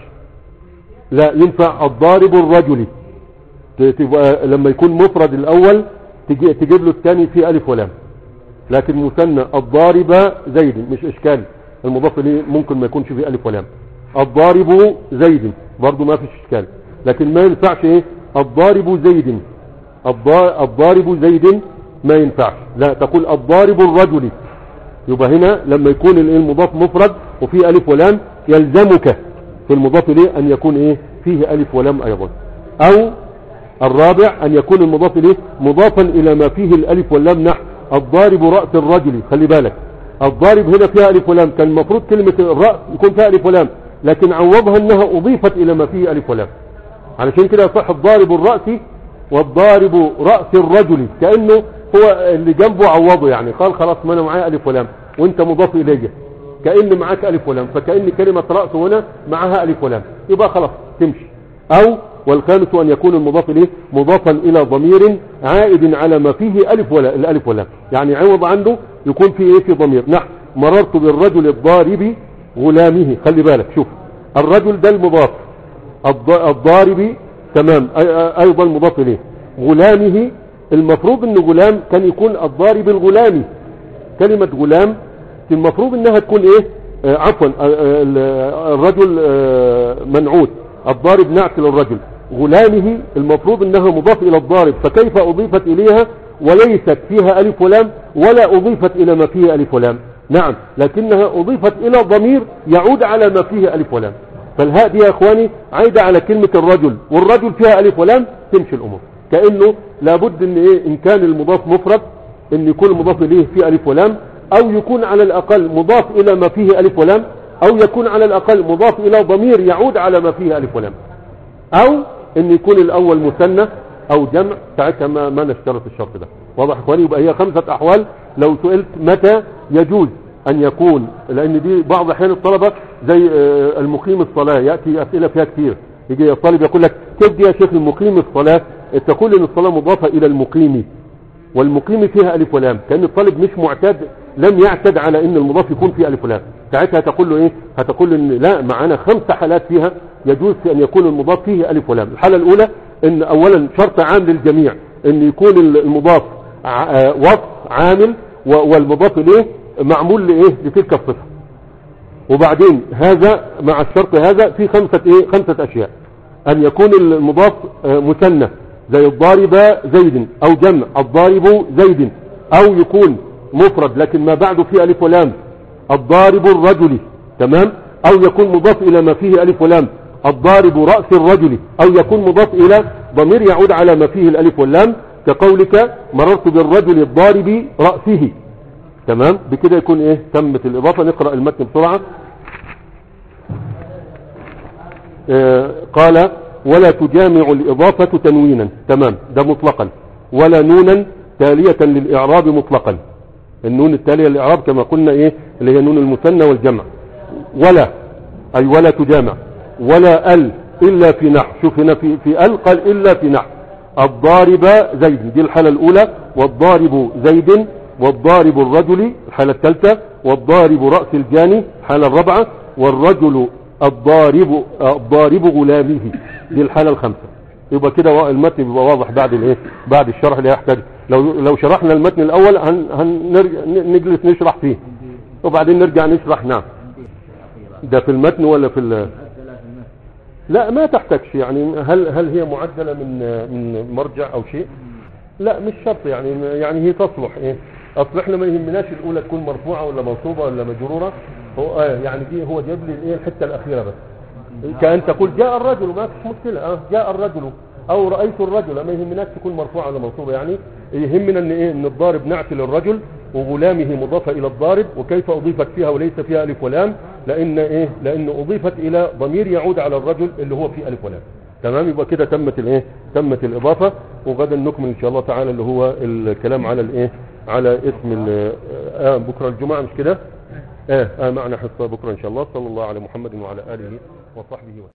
لا ينفع الضارب الرجل ت- تبقى لما يكون مفرد الاول تجي- تجيب له الثاني في الف ولام لكن مثنى الضارب زيد مش اشكال المضاف اليه ممكن ما يكونش فيه الف ولام الضارب زيد برضه ما فيش اشكال لكن ما ينفعش ايه الضارب زيد الضا- الضارب زيد ما ينفعش لا تقول الضارب الرجل يبقى هنا لما يكون ال- المضاف مفرد وفيه الف ولام يلزمك في المضاف اليه ان يكون ايه فيه الف ولام ايضا او الرابع ان يكون المضاف اليه مضافا الى ما فيه الالف واللام نحو الضارب رأس الرجل خلي بالك الضارب هنا فيها الف ولام كان المفروض كلمة الرأس يكون فيها الف ولام لكن عوضها انها اضيفت الى ما فيه الف ولام علشان كده يصح الضارب الرأس والضارب رأس الرجل كأنه هو اللي جنبه عوضه يعني قال خلاص ما انا معايا الف ولام وانت مضاف الي كأن معاك الف ولام فكأن كلمة رأس هنا معها الف ولام يبقى خلاص تمشي او والخامس ان يكون المضاف اليه مضافا الى ضمير عائد على ما فيه الف ولا الالف واللام يعني عوض عنه يكون في ايه في ضمير نحو مررت بالرجل الضارب غلامه خلي بالك شوف الرجل ده المضاف الض- الضارب تمام أي- أي- ايضا مضاف اليه غلامه المفروض ان غلام كان يكون الضارب الغلامي كلمة غلام المفروض انها تكون ايه آه عفوا آه آه ال- الرجل آه منعوت الضارب نعت للرجل غلامه المفروض انها مضاف الى الضارب فكيف اضيفت اليها وليست فيها الف ولام ولا اضيفت الى ما فيه الف ولام نعم لكنها اضيفت الى ضمير يعود على ما فيه الف ولام فالهاء دي يا اخواني عايدة على كلمة الرجل والرجل فيها الف ولام تمشي الامور كأنه لابد ان ايه ان كان المضاف مفرد ان يكون المضاف اليه فيه الف ولام او يكون على الاقل مضاف الى ما فيه الف ولام او يكون على الاقل مضاف الى ضمير يعود على ما فيه الف ولام او ان يكون الاول مثنى او جمع ساعتها ما, ما نشترط الشرط ده واضح يا اخواني يبقى هي خمسة احوال لو سئلت متى يجوز ان يكون لان دي بعض احيان الطلبة زي آه، المقيم الصلاة يأتي اسئلة فيها كتير يجي الطالب يقول لك كيف دي يا شيخ المقيم الصلاة تقول ان الصلاة مضافة الى المقيم والمقيم فيها الف ولام كان الطالب مش معتاد لم يعتد على ان المضاف يكون فيه الف ولام ساعتها هتقول له ايه هتقول ان لا معانا خمس حالات فيها يجوز في ان يكون المضاف فيه الف ولام الحالة الاولى ان اولا شرط عام للجميع ان يكون المضاف ع- آه، وصف عامل و- والمضاف اليه معمول لايه لتلك الصفة وبعدين هذا مع الشرط هذا في خمسة ايه خمسة اشياء ان يكون المضاف آه، مثنى زي الضارب زيد او جمع الضارب زيد او يكون مفرد لكن ما بعده فيه الف ولام الضارب الرجل تمام او يكون مضاف الى ما فيه الف ولام الضارب رأس الرجل او يكون مضاف الى ضمير يعود على ما فيه الالف واللام كقولك مررت بالرجل الضارب رأسه تمام بكده يكون ايه تمت الاضافة نقرأ المتن بسرعة آه، قال ولا تجامع الإضافة تنوينا تمام ده مطلقا ولا نونا تالية للإعراب مطلقا النون التالية للإعراب كما قلنا إيه اللي هي نون المثنى والجمع ولا أي ولا تجامع ولا ال إلا في نحو شوف هنا في, في ال قال إلا في نحو الضارب زيد دي الحالة الأولى والضارب زيد والضارب الرجل الحالة الثالثة والضارب رأس الجاني الحالة الرابعة والرجل الضارب الضارب غلامه دي الحالة الخامسة يبقى كده وا- المتن بيبقى واضح بعد الايه بعد الشرح اللي هيحتاج لو لو شرحنا المتن الاول هن هنرجع ن- نجلس نشرح فيه وبعدين نرجع نشرح نعم ده في المتن ولا في ال- لا ما تحتاجش يعني هل هل هي معدلة من من مرجع او شيء لا مش شرط يعني يعني هي تصلح ايه اصل احنا ما يهمناش الاولى تكون مرفوعه ولا منصوبه ولا مجروره هو آه يعني دي هو جاب لي الايه الحته الاخيره بس كان تقول جاء الرجل ما فيش مشكله اه جاء الرجل او رايت الرجل ما يهمناش تكون مرفوعه ولا منصوبه يعني يهمنا ان ايه ان الضارب نعت للرجل وغلامه مضافه الى الضارب وكيف اضيفت فيها وليس فيها الف ولام لان ايه لان اضيفت الى ضمير يعود على الرجل اللي هو فيه الف ولام تمام يبقى كده تمت الايه تمت الاضافه وغدا نكمل ان شاء الله تعالى اللي هو الكلام على الايه على اسم ال- آه بكره الجمعه مش كده اه, آه معنا حصه بكره ان شاء الله صلى الله على محمد وعلى اله وصحبه وسلم